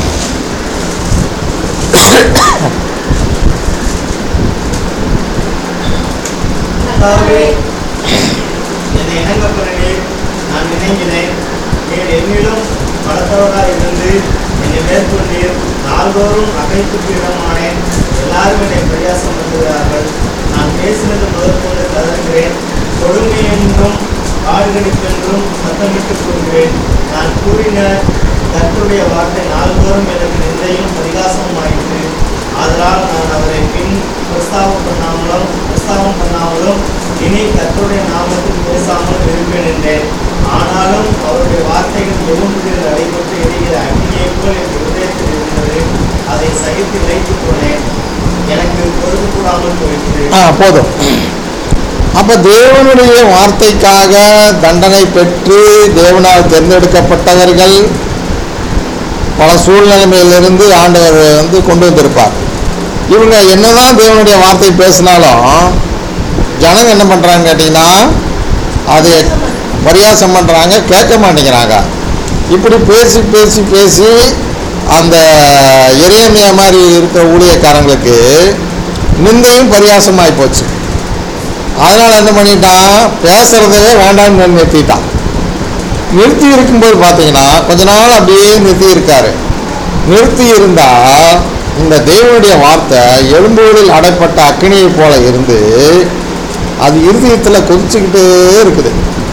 கர்த்தாவே, என்னை இணங்கப்படுகிறேன் நான் நினைக்கிறேன் நீர் என்னிலும் பலத்தவராக இருந்து என்னை மேற்கொண்டீர் நாள்தோறும் நகைப்புக்கு இடமானேன் எல்லாரும் என்னை பிரயாசம் பண்ணுகிறார்கள் நான் பேசினது முதற்கொண்டு கதறுகிறேன் கொடுமை என்றும் காடுகளுக்கென்றும் சத்தமிட்டு கூறுகிறேன் நான் கூறின கர்த்தருடைய வார்த்தை நாள்தோறும் எனக்கு நிந்தையும் பரிகாசமும் ஆயிற்று ஆதலால் நான் அவரை பின் பிரஸ்தாபம் பண்ணாமலும் பிரஸ்தாபம் பண்ணாமலும் இனி கர்த்தருடைய நாமத்தில் பேசாமல் இருப்பேன் என்றேன் ஆனாலும் அவருடைய வார்த்தைகள் எலும்புகளில் அடைபட்டு எரிகிற அக்னியைப் போல் என் இருதயத்தில் இருந்தது அதை சகித்து இழைத்து போனேன் எனக்கு பொறுத்து கூடாமல் போயிற்று ஆ போதும் அப்போ தேவனுடைய வார்த்தைக்காக தண்டனை பெற்று தேவனால் தேர்ந்தெடுக்கப்பட்டவர்கள் பல சூழ்நிலைமையிலிருந்து ஆண்டவர் வந்து கொண்டு வந்திருப்பார் இவங்க என்னதான் தேவனுடைய வார்த்தை பேசினாலும் ஜனங்க என்ன பண்ணுறாங்க கேட்டிங்கன்னா அதை பரியாசம் பண்ணுறாங்க கேட்க மாட்டேங்கிறாங்க இப்படி பேசி பேசி பேசி அந்த இறையமைய மாதிரி இருக்கிற ஊழியக்காரங்களுக்கு நிந்தையும் பரியாசமாகி போச்சு அதனால் என்ன பண்ணிட்டான் பேசுறதவே வேண்டாம்னு நிறுத்திட்டான் நிறுத்தி இருக்கும்போது பார்த்தீங்கன்னா கொஞ்ச நாள் அப்படியே நிறுத்தி இருக்காரு நிறுத்தி இருந்தா இந்த தேவனுடைய வார்த்தை எலும்புகளில் அடைப்பட்ட அக்கினியை போல இருந்து அது இருதயத்தில் கொதிச்சுக்கிட்டே இருக்குது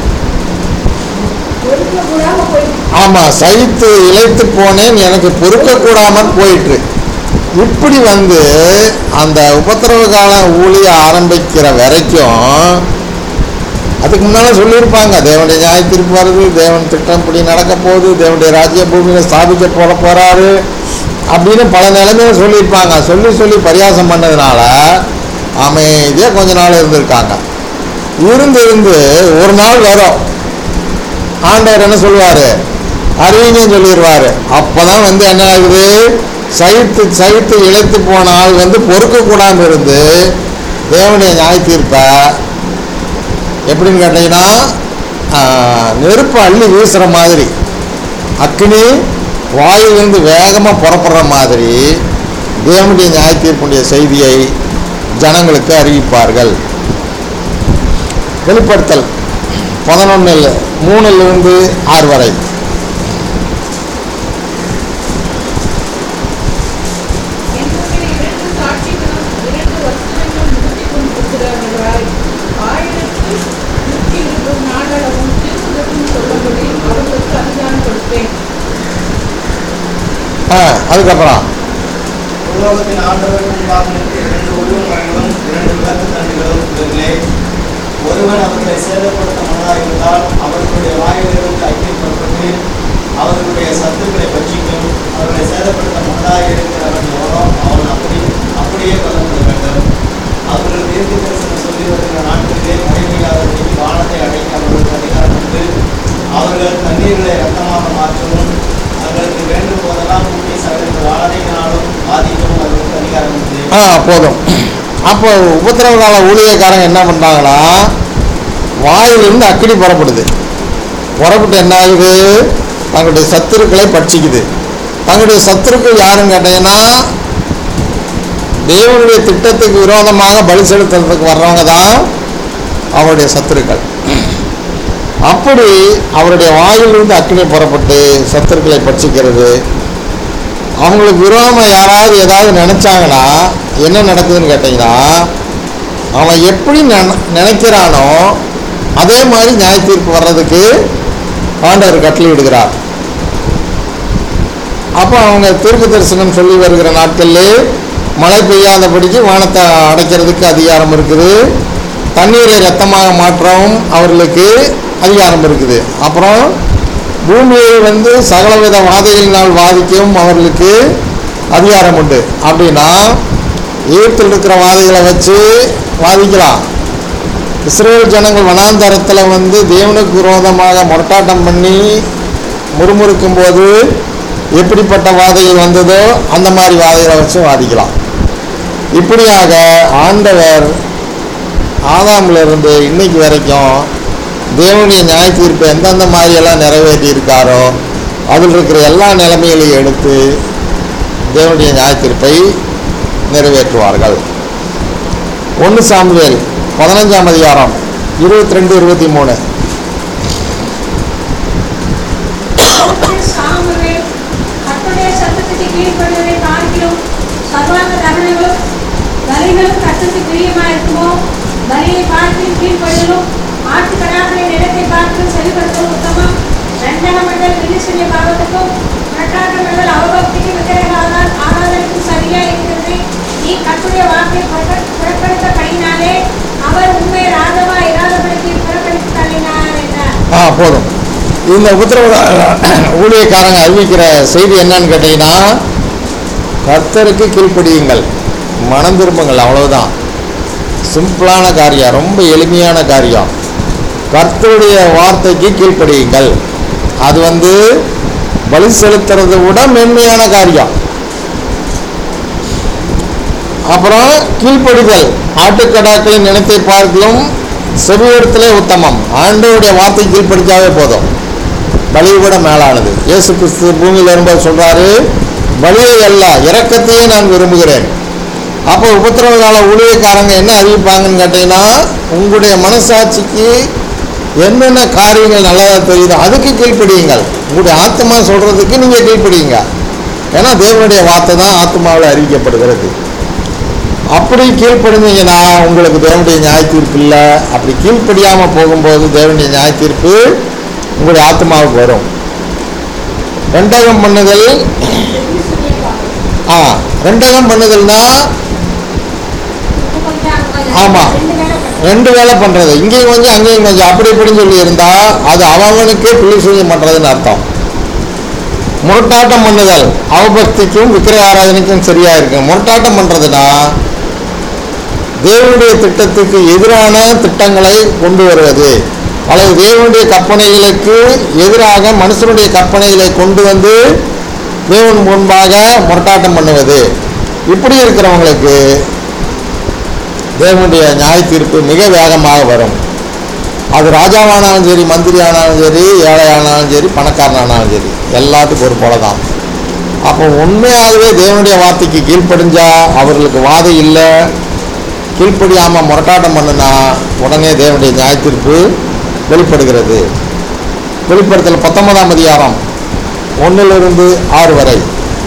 ஒதுக்க கூடாம போயிட்டு ஆமாம் சகித்து இழைத்து போனேன் எனக்கு பொறுக்கக்கூடாமல் போயிற்று இப்படி வந்து அந்த உபத்திரவ கால ஊழிய ஆரம்பிக்கிற வரைக்கும் அதுக்கு முன்னால் சொல்லியிருப்பாங்க தேவனுடைய நியாய தீர்ப்பு வருது தேவன் திட்டம் இப்படி நடக்க போகுது தேவனுடைய ராஜ்ய பூமியில் ஸ்தாபிக்க போட போகிறாரு அப்படின்னு பல நிலைமையில சொல்லியிருப்பாங்க சொல்லி சொல்லி பரியாசம் பண்ணதுனால அமைதியாக கொஞ்ச நாள் இருந்திருக்காங்க இருந்து இருந்து ஒரு நாள் வரும் ஆண்டவர் என்ன சொல்லுவார் அறிவிங்கன்னு சொல்லிடுவார் அப்போ தான் வந்து என்ன ஆகுது சைத்து சைத்து இழைத்து போன ஆள் வந்து பொறுக்க கூடாமல் இருந்து தேவனுடைய நியாய தீர்ப்பை எப்படின்னு கேட்டிங்கன்னா ஆஹ், நெருப்பு அள்ளி வீசுகிற மாதிரி அக்னி வாயிலிருந்து வேகமாக புறப்படுற மாதிரி தேவனுடைய நியாய தீர்ப்புடைய செய்தியை ஜனங்களுக்கு அறிவிப்பார்கள் வெளிப்படுத்தல் பதினொன்றில் மூணுலேருந்து ஆறு வரை என்னுடைய இரண்டு சாட்சிகளும் இரண்டு வருஷங்களும் நிறுத்திக் கொண்டிருக்கிறார்களாய் ஆயிரத்து நூற்றி இருபது நாளளவும் திருமுகத்தும் சொல்லும்படி அவர்களுக்கு அதிகாரம் கொடுத்தேன் ஆ அதுக்கப்புறம் உலோகத்தின் ஆண்டவருக்கு முன்பாக நிற்கிற இரண்டு உருவங்களும் இரண்டு விளக்கு தண்டுகளும் இவர்களே ஒருவன் அவர்களை சேதப்படுத்த மனதாயிருந்தால் அவர்களுடைய வாயிலிருந்து அக்கினி புறப்பட்டு அவர்களுடைய சத்துக்களை பட்சிக்கும் அவர்களை சேதப்படுத்த மனதாயிருக்கிறவன் எவனோ அவன் அப்படி அப்படியே கொல்லப்பட வேண்டும் அவர்கள் தீர்க்க தரிசனம் சொல்லி வருகிற நாட்களிலே மழைமையாதபடிக்கு வானத்தை அடைக்க அவர்களுக்கு அதிகாரம் உண்டு அவர்கள் தண்ணீர்களை ரத்தமாக மாற்றவும் அவர்களுக்கு வேண்டும் போதெல்லாம் கூட்டி சகல வாழையினாலும் பாதிக்கவும் அவர்களுக்கு அதிகாரம் உண்டு ஆ போதும் அப்போ உபத்திரவ கால ஊழியக்காரங்க என்ன பண்ணுறாங்கன்னா வாயிலிருந்து அக்கினி புறப்படுது புறப்பட்டு என்ன ஆகுது தங்களுடைய சத்துருக்களை பட்சிக்குது தங்களுடைய சத்துருக்கள் யாருன்னு கேட்டீங்கன்னா தேவனுடைய திட்டத்துக்கு விரோதமாக பலி செலுத்துறதுக்கு வர்றவங்க தான் அவருடைய சத்துருக்கள் அப்படி அவருடைய வாயிலிருந்து அக்கினி புறப்பட்டு சத்துருக்களை பட்சிக்கிறது அவங்களுக்கு விரோதமாக யாராவது ஏதாவது நினச்சாங்கன்னா என்ன நடக்குதுன்னு கேட்டிங்கன்னா அவன் எப்படி நின நினைக்கிறானோ அதே மாதிரி நியாய தீர்ப்பு வர்றதுக்கு ஆண்டவர் கட்டளையிடுகிறார் அப்போ அவங்க தீர்க்க தரிசனம் சொல்லி வருகிற நாட்களிலே மழை பெய்யாதபடிக்கு வானத்தை அடைக்கிறதுக்கு அதிகாரம் இருக்குது தண்ணீரை ரத்தமாக மாற்றவும் அவர்களுக்கு அதிகாரம் இருக்குது அப்புறம் பூமியை வந்து சகலவித வாதைகளினால் வாதிக்கவும் அவர்களுக்கு அதிகாரம் உண்டு அப்படின்னா ஈர்த்தில் இருக்கிற வாதைகளை வச்சு வாதிக்கலாம் இஸ்ரேல் ஜனங்கள் வனாந்தரத்தில் வந்து தேவனுக்கு விரோதமாக முரட்டாட்டம் பண்ணி முறுமுறுக்கும் போது எப்படிப்பட்ட வாதைகள் வந்ததோ அந்த மாதிரி வாதைகளை வச்சு வாதிக்கலாம் இப்படியாக ஆண்டவர் ஆதாம்ல இருந்து இன்னைக்கு வரைக்கும் தேவனுடைய நியாய தீர்ப்பை எந்தெந்த மாதிரியெல்லாம் நிறைவேற்றி இருக்காரோ அதில் இருக்கிற எல்லா நிலைமைகளையும் எடுத்து தேவனுடைய நியாய தீர்ப்பை நிறைவேற்றுவார்கள் ஒன்று சாமுவேல் பதினஞ்சாம் அதிகாரம் இருபத்தி ரெண்டு இருபத்தி மூணு சாமுவேல் கர்த்தருடைய சத்தத்துக்கு கீழ்ப்படுவதை பார்க்கிலும் சர்வாங்க தகனங்களும் பலிகளும் கர்த்தருக்கு பிரியமா இருக்குமோ பலியை பார்க்கிலும் கீழ்ப்படுதலும் ஆட்டுக்கடாக்களை நிலத்தை பார்க்கிலும் செவிப்படுத்தலும் உத்தமம் ரெண்டகமண்டல் மினிசுடைய பாவத்துக்கும் புரட்டாட்டமண்டல் அவபக்திக்கும் விக்கிரகாதால் ஆராதனைக்கும் சரியா இருக்கிறது நீ கர்த்தருடைய வாக்கை புறக்க- புறக்கணித்தபடினாலே அவர் உண்மை ராஜவா இராதபடிக்கு புறக்கணித்து தள்ளினார் என்றார் ஆ போதும் இந்த உத்தரவு ஊழியக்காரங்க அறிவிக்கிற செய்தி என்னன்னு கேட்டீங்கன்னா கர்த்தருக்கு கீழ்ப்படியுங்கள் மனம் திரும்புங்கள் அவ்வளவுதான் சிம்பிளான காரியம் ரொம்ப எளிமையான காரியம் கர்த்தருடைய வார்த்தைக்கு கீழ்ப்படியுங்கள் அது வந்து பலி செலுத்துறதை விட மென்மையான காரியம் அப்புறம் கீழ்ப்படிதல் ஆட்டுக்கடாக்களின் நினைத்தை பார்க்கலும் செவியிடத்திலே உத்தமம் ஆண்டவருடைய வார்த்தை கீழ்ப்படிச்சாவே போதும் பலியை விட மேலானது இயேசு கிறிஸ்து பூமியில் வரும்போது சொல்றாரு பலியை அல்ல இரக்கத்தையே நான் விரும்புகிறேன் அப்போ உபத்திரவ கால ஊழியக்காரங்க என்ன அறிவிப்பாங்கன்னு கேட்டீங்கன்னா உங்களுடைய மனசாட்சிக்கு என்னென்ன காரியங்கள் நல்லதாக தெரியுதோ அதுக்கு கீழ்ப்படியுங்கள் உங்களுடைய ஆத்மா சொல்றதுக்கு நீங்கள் கீழ்ப்படியுங்க ஏன்னா தேவனுடைய வார்த்தை தான் ஆத்மாவில் அறிவிக்கப்படுகிறது அப்படி கீழ்ப்படிஞ்சீங்கன்னா உங்களுக்கு தேவனுடைய நியாய தீர்ப்பு இல்லை அப்படி கீழ்ப்படியாமல் போகும்போது தேவனுடைய நியாய தீர்ப்பு உங்களுடைய ஆத்மாவுக்கு வரும் ரெண்டகம் பண்ணுதல் ஆ ரெண்டகம் பண்ணுதல்னா கொஞ்சம் அங்க கொஞ்சம் ஆமா. ரெண்டு வேளை ரெண்டு வேலை பண்ணுறது இங்கேயும் கொஞ்சம் அங்கேயும் கொஞ்சம் அப்படி இப்படின்னு சொல்லி இருந்தால் அது அவனுக்கே பிள்ளை செய்ய பண்ணுறதுன்னு அர்த்தம் முரட்டாட்டம் பண்ணுதல் அவபக்திக்கும் விக்கிர ஆராதனைக்கும் சரியா இருக்கு முரட்டாட்டம் பண்ணுறதுனா தேவனுடைய திட்டத்துக்கு எதிரான திட்டங்களை கொண்டு வருவது அல்லது தேவனுடைய கற்பனைகளுக்கு எதிராக மனுஷனுடைய கற்பனைகளை கொண்டு வந்து தேவன் முன்பாக முரட்டாட்டம் பண்ணுவது இப்படி இருக்கிறவங்களுக்கு தேவனுடைய நியாய தீர்ப்பு மிக வேகமாக வரும் அது ராஜாவானாலும் சரி மந்திரி ஆனாலும் சரி ஏழை ஆனாலும் சரி பணக்காரனானாலும் சரி எல்லாத்துக்கும் ஒரு போல தான் அப்போ உண்மையாகவே தேவனுடைய வார்த்தைக்கு கீழ்ப்படிஞ்சா அவர்களுக்கு வாதம் இல்லை கீழ்ப்படியாமல் முரட்டாட்டம் பண்ணுனா உடனே தேவனுடைய நியாய தீர்ப்பு வெளிப்படுகிறது வெளிப்படுத்தல் பத்தொன்பதாம் அதிகாரம் ஒன்றிலிருந்து ஆறு வரை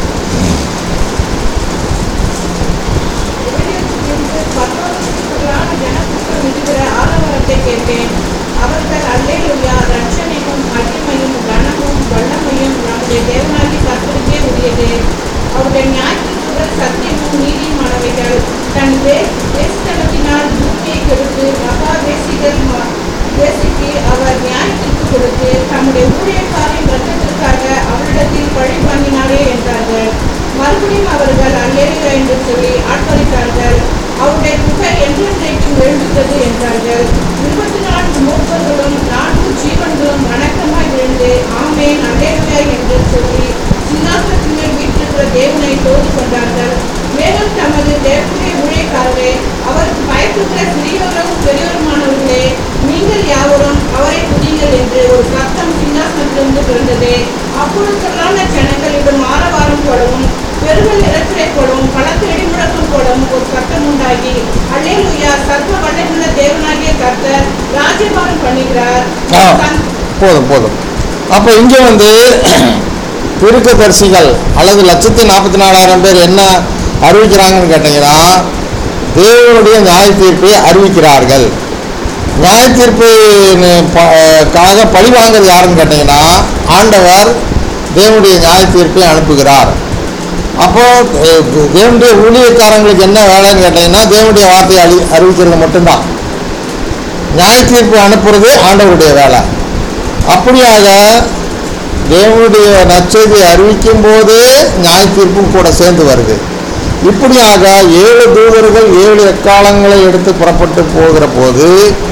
இன்று பரலோகத்திற்குள்ளான ஜனக்கூட்டம் இருக்கிற ஆரவாரத்தை கேட்டேன். அவர்கள் அல்லேலூயா, ரட்சணையும், மகிமையும், கனமும், வல்லமையும் நம்முடைய தேவனாகிய கர்த்தருக்கே உரியது. அவருடைய நியாயத்தீர்ப்புகள் சத்தியமும் நீதியுமானவைகள். தன் வே- வேசித்தனத்தினால் பூமியை கெடுத்து, மகா வேசிகள் ம- வேசிக்கு அவர் நியாயத்தீர்ப்பு கொடுத்து, தம்முடைய ஊழியக்காரின் இரத்தத்திற்காக அவரிடத்தில் பழி வாங்கினாரே என்றார்கள் மறுபடியும் அவர்கள் அல்லேலூயா என்று சொல்லி ஆட்பளித்தார்கள் அவருடைய புகழ் என்றென்றைக்கும் எழுந்தது என்றார்கள் இருபத்தி நான்கு மூப்பர்களும் நான்கு ஜீவன்களும் வணக்கமாய் விழுந்து ஆமேன் அல்லேலூயா என்று சொல்லி சிங்காசனத்தின் மேல் வீற்றிருக்கிற தேவனை தோது கொண்டார்கள் மேலும் தமது தேவனுடைய ஊழியக்காரரே அவருக்கு பயப்படுகிற சிறியவர்களும் பெரியவருமானவர்களே நீங்கள் யாவரும் அவரை துதிங்கள் என்று ஒரு சத்தம் சிங்காசனத்திலிருந்து பிறந்தது அப்பொழுது திரளான ஜனங்களிடம் ஆரவாரம் போலவும் பெருவல் நிலத்திலே போலவும் பலத்த இடிமுழக்கம் போலவும் ஒரு சத்தம் உண்டாகி அல்லேலூயா சர்வ வல்லமுள்ள தேவனாகிய கர்த்தர் ராஜ்யபாரம் பண்ணுகிறார் ஆ, தன் போதும் போதும் அப்போ இங்கே வந்து தீர்க்கதரிசிகள் அல்லது லட்சத்தி நாற்பத்தி நாலாயிரம் பேர் என்ன அறிவிக்கிறாங்கன்னு கேட்டிங்கன்னா தேவனுடைய நியாய தீர்ப்பை அறிவிக்கிறார்கள் நியாய தீர்ப்புக்காக பழி வாங்குறது யாருன்னு கேட்டிங்கன்னா ஆண்டவர் தேவனுடைய நியாய தீர்ப்பை அனுப்புகிறார் அப்போ அஹ், தேவனுடைய ஊழியக்காரங்களுக்கு என்ன வேலைன்னு கேட்டிங்கன்னா தேவனுடைய வார்த்தையை அறி அறிவிக்கிறது மட்டும்தான் நியாய தீர்ப்பு அனுப்புறது ஆண்டவருடைய வேலை அப்படியாக தேவனுடைய நற்செய்தியை அறிவிக்கும் போதே நியாய தீர்ப்பும் கூட சேர்ந்து வருது இப்படியாக ஏழு தூதர்கள் ஏழு எக்காலங்களை எடுத்து புறப்பட்டு போகிற போது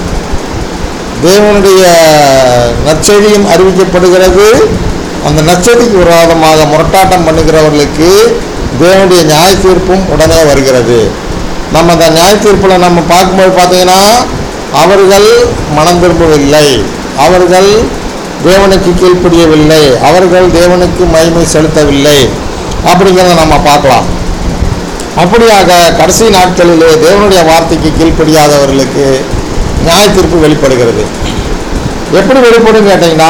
தேவனுடைய நற்செய்தியும் அறிவிக்கப்படுகிறது அந்த நற்செய்திக்கு விரோதமாக முரட்டாட்டம் பண்ணுகிறவர்களுக்கு தேவனுடைய நியாய தீர்ப்பும் உடனே வருகிறது நம்ம அந்த நியாய தீர்ப்பில் நம்ம பார்க்கும்போது பார்த்தீங்கன்னா அவர்கள் மனம் திரும்பவில்லை அவர்கள் தேவனுக்கு கீழ்ப்படியவில்லை அவர்கள் தேவனுக்கு மகிமை செலுத்தவில்லை அப்படிங்கிறத நம்ம பார்க்கலாம் அப்படியாக கடைசி நாட்களிலே தேவனுடைய வார்த்தைக்கு கீழ்ப்படியாதவர்களுக்கு நியாய தீர்ப்பு வெளிப்படுகிறது எப்படி வெளிப்படும் கேட்டிங்கன்னா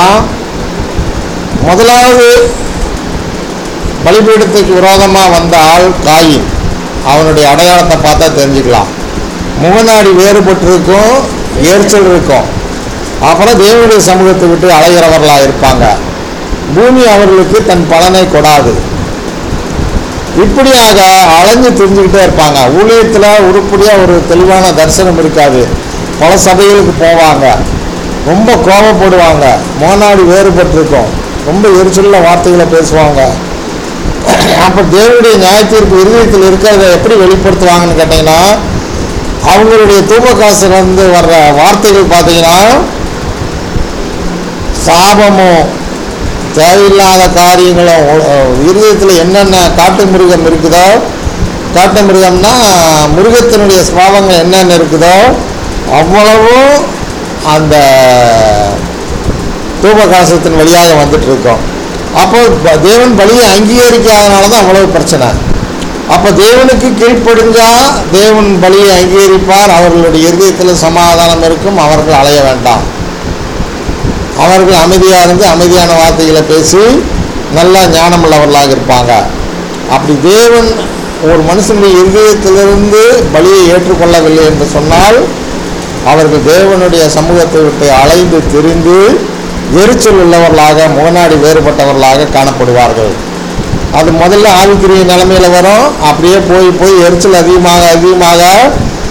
முதலாவது பலிபீடத்துக்கு விரோதமாக வந்த ஆள் காயின் அவனுடைய அடையாளத்தை பார்த்தா தெரிஞ்சுக்கலாம் முகநாடி வேறுபட்டிருக்கும் எரிச்சல் இருக்கும் அப்புறம் தேவனுடைய சமூகத்தை விட்டு அலைகிறவர்களாக இருப்பாங்க பூமி அவர்களுக்கு தன் பலனை கொடாது இப்படியாக அலைஞ்சு தெரிஞ்சுக்கிட்டே இருப்பாங்க ஊழியத்தில் உருப்படியாக ஒரு தெளிவான தரிசனம் இருக்காது பல சபைகளுக்கு போவாங்க ரொம்ப கோபப்படுவாங்க மோனாடி வேறுபட்டிருக்கும் ரொம்ப எரிச்சலில் வார்த்தைகளை பேசுவாங்க அப்போ தேவனுடைய நியாயத்தீர்ப்பு இருதயத்தில் இருக்கிறத எப்படி வெளிப்படுத்துவாங்கன்னு கேட்டிங்கன்னா அவங்களுடைய தூபகாசிலிருந்து வர்ற வார்த்தைகள் பார்த்தீங்கன்னா சாபமும் தேவையில்லாத காரியங்களும் இருதயத்தில் என்னென்ன காட்டு மிருகம் இருக்குதோ காட்டு மிருகம்னா மிருகத்தினுடைய சுவாபங்கள் என்னென்ன இருக்குதோ அவ்வளவும் அந்த தூபகாசத்தின் வழியாக வந்துட்டு இருக்கோம் அப்போ ப- தேவன் பலியை அங்கீகரிக்காதனால தான் அவ்வளவு பிரச்சனை அப்போ தேவனுக்கு கீழ்ப்படிஞ்சா தேவன் பலியை அங்கீகரிப்பார் அவர்களுடைய இருதயத்தில் சமாதானம் இருக்கும் அவர்கள் அலைய வேண்டாம் அவர்கள் அமைதியாக இருந்து அமைதியான வார்த்தைகளை பேசி நல்லா ஞானமுள்ளவர்களாக இருப்பாங்க அப்படி தேவன் ஒரு மனுஷனுடைய இருதயத்திலிருந்து பலியை ஏற்றுக்கொள்ளவில்லை என்று சொன்னால் அவர்கள் தேவனுடைய சமூகத்தை விட்டு அலைந்து திரிந்து எரிச்சல் உள்ளவர்களாக முகநாடி வேறுபட்டவர்களாக காணப்படுவார்கள் அது முதல்ல ஆவிக்குரிய நிலைமையில வரும் அப்படியே போய் போய் எரிச்சல் அதிகமாக அதிகமாக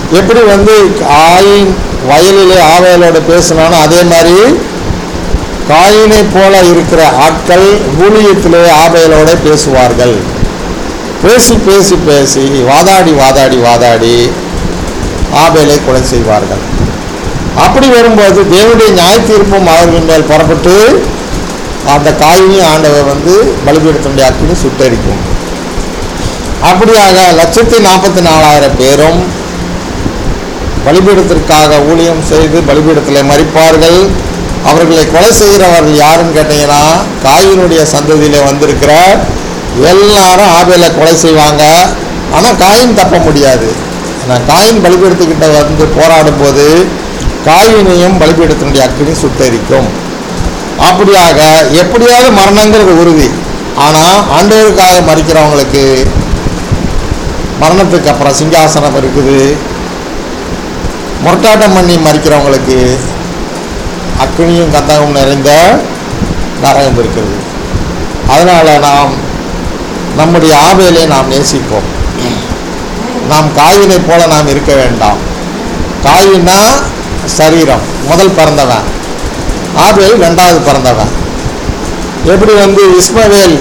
எப்படி வந்து காயின் வயலிலே ஆவேலோட பேசினானோ அதே மாதிரி காயினை போல இருக்கிற ஆட்கள் ஊழியத்திலே ஆபேலோட பேசுவார்கள் பேசி பேசி பேசி வாதாடி வாதாடி வாதாடி ஆபேலை கொலை செய்வார்கள் அப்படி வரும்போது தேவனுடைய நியாய தீர்ப்பும் அவர்கள் மேல் புறப்பட்டு அந்த காயினி ஆண்டவர் வந்து பலிபீடத்தினுடைய அக்கினி சுட்டரிக்கும் அப்படியாக லட்சத்தி நாற்பத்தி நாலாயிரம் பேரும் பலிபீடத்திற்காக ஊழியம் செய்து பலிபீடத்தில் மறிப்பார்கள் அவர்களை கொலை செய்கிறவர்கள் யாருன்னு கேட்டீங்கன்னா காயினுடைய சந்ததியில வந்திருக்கிற எல்லாரும் ஆபேலை கொலை செய்வாங்க ஆனால் காயின் தப்ப முடியாது ஏன்னா காயின் பலிபீடத்துக்கிட்ட வந்து போராடும் போது காயினையும் பலிபீடத்தினுடைய அக்கினி சுட்டரிக்கும் அப்படியாக எப்படியாவது மரணங்கிறது உறுதி ஆனால் ஆண்டவருக்காக மறிக்கிறவங்களுக்கு மரணத்துக்கு அப்புறம் சிங்காசனம் இருக்குது முரட்டாட்டம் பண்ணி மறிக்கிறவங்களுக்கு அக்னியும் கந்தகம் நிறைந்த நரகம் இருக்கிறது அதனால் நாம் நம்முடைய ஆபேலை நாம் நேசிப்போம் நாம் காயினை போல நாம் இருக்க வேண்டாம் காயினா சரீரம் முதல் பிறந்தவன் ஆபேல் ரெண்டாவது பிறந்தவன் எப்படி வந்து இஸ்மவேல்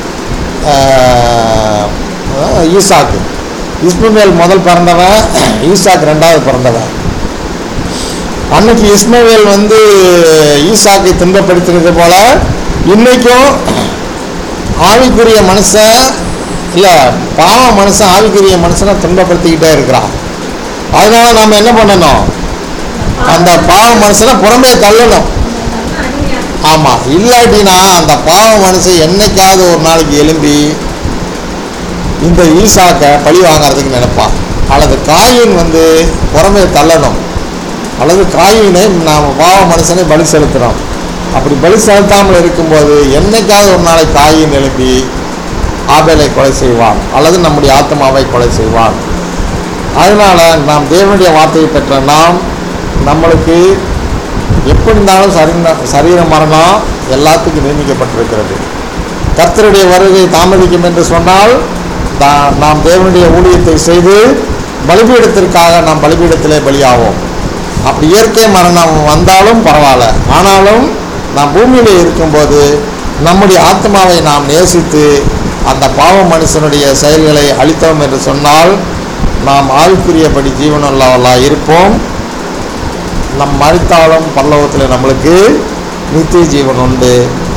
ஆஹ், ஈசாக்கு இஸ்மவேல் முதல் பிறந்தவன் ஈசாக்கு ரெண்டாவது பிறந்தவன் அன்னைக்கு இஸ்மவேல் வந்து ஈசாக்கை துன்பப்படுத்தினது போல இன்னைக்கும் ஆவிக்குரிய மனுஷன் இல்லை பாவ மனுஷன் ஆவிக்குரிய மனுஷனை துன்பப்படுத்திக்கிட்டே இருக்கிறான் அதனால நாம் என்ன பண்ணணும் அந்த பாவ மனுஷனை புறம்பே தள்ளணும் அடிமையா ஆமாம் இல்லாட்டினா அந்த பாவ மனுஷன் என்னைக்காவது ஒரு நாளைக்கு எழும்பி இந்த ஈசாக்கை பழி வாங்குறதுக்கு நினைப்பான் அல்லது காயின் வந்து புறமே தள்ளணும் அல்லது காயினை நாம் பாவ மனுஷனை பலி செலுத்துகிறோம் அப்படி பலி செலுத்தாமல் இருக்கும்போது என்னைக்காவது ஒரு நாளைக்கு காயின் எழுப்பி ஆபேலை கொலை செய்வான் அல்லது நம்முடைய ஆத்மாவை கொலை செய்வான் அதனால் நாம் தேவனுடைய வார்த்தையை பெற்ற நாம் நம்மளுக்கு எப்படி இருந்தாலும் சரீர சரீர மரணம் எல்லாத்துக்கும் நியமிக்கப்பட்டிருக்கிறது கர்த்தருடைய வருகை தாமதிக்கும் என்று சொன்னால் தா- நாம் தேவனுடைய ஊழியத்தை செய்து பலிபீடத்திற்காக நாம் பலிபீடத்திலே பலியாவோம் அப்படி இயற்கை மரணம் வந்தாலும் பரவாயில்ல ஆனாலும் நாம் பூமியிலே இருக்கும்போது நம்முடைய ஆத்மாவை நாம் நேசித்து அந்த பாவ மனுஷனுடைய செயல்களை அழித்தோம் என்று சொன்னால் நாம் ஆவிக்குரியபடி ஜீவனுள்ளவர்களாக இருப்போம் நம் மறித்தாலும் பல்லவத்தில் நம்மளுக்கு நித்திய ஜீவன் உண்டு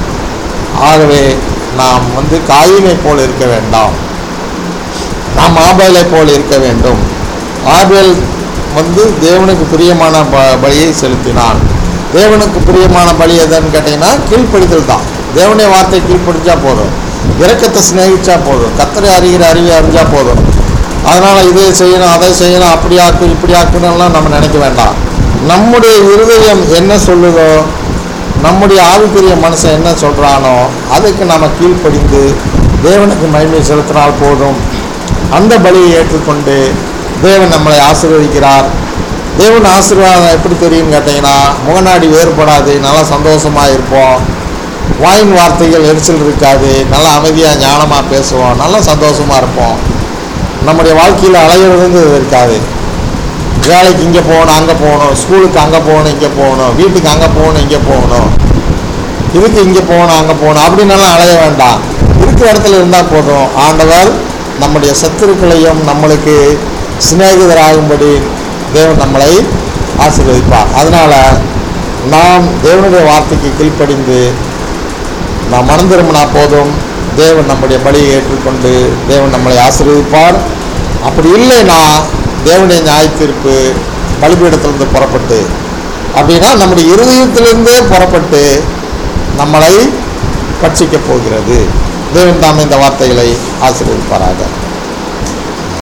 ஆகவே நாம் வந்து காயினை போல் இருக்க வேண்டாம் நாம் ஆபேலை போல் இருக்க வேண்டும் ஆபேல் வந்து தேவனுக்கு பிரியமான ப பலியை செலுத்தினான் தேவனுக்கு பிரியமான பலி எதுன்னு கேட்டிங்கன்னா கீழ்ப்படிதல் தான் தேவனுடைய வார்த்தை கீழ்ப்படிச்சா போதும் இரக்கத்தை சிநேகிச்சா போதும் கத்தரை அறிகிற அறிவை அறிஞ்சா போதும் அதனால் இதை செய்யணும் அதை செய்யணும் அப்படி ஆக்கு இப்படி ஆக்குன்னுலாம் நம்ம நினைக்க வேண்டாம் நம்முடைய இருதயம் என்ன சொல்லுதோ நம்முடைய ஆவிக்குரிய மனுஷன் என்ன சொல்கிறானோ அதுக்கு நம்ம கீழ்ப்படிந்து தேவனுக்கு மகிமை செலுத்தினால் போதும் அந்த பலியை ஏற்றுக்கொண்டு தேவன் நம்மளை ஆசீர்வதிக்கிறார் தேவன் ஆசீர்வாதம் எப்படி தெரியும்னு கேட்டிங்கன்னா முகநாடி வேறுபடாது நல்லா சந்தோஷமாக இருப்போம் வாயின் வார்த்தைகள் எரிச்சல் இருக்காது நல்லா அமைதியாக ஞானமாக பேசுவோம் நல்லா சந்தோஷமாக இருப்போம் நம்முடைய வாழ்க்கையில் அலையிறது இருக்காது வேலைக்கு இங்கே போகணும் அங்கே போகணும் ஸ்கூலுக்கு அங்கே போகணும் இங்கே போகணும் வீட்டுக்கு அங்கே போகணும் இங்கே போகணும் இதுக்கு இங்கே போகணும் அங்கே போகணும் அப்படின்னலாம் அலைய வேண்டாம் இருக்கிற இடத்துல இருந்தால் போதும் ஆண்டவர் நம்முடைய சத்துருக்களையும் நம்மளுக்கு சிநேகிதராகும்படி தேவன் நம்மளை ஆசீர்வதிப்பார் அதனால் நாம் தேவனுடைய வார்த்தைக்கு கீழ்ப்படிந்து நாம் மனம் திரும்பினா போதும் தேவன் நம்முடைய பலியை ஏற்றுக்கொண்டு தேவன் நம்மளை ஆசீர்வதிப்பார் அப்படி இல்லைன்னா தேவனுடைய நியாய தீர்ப்பு பலிபீடத்திலிருந்து புறப்பட்டு அப்படின்னா நம்முடைய இருதயத்திலிருந்தே புறப்பட்டு நம்மளை பட்சிக்கப் போகிறது தேவன் தாம் இந்த வார்த்தைகளை ஆசீர்வதிப்பாராக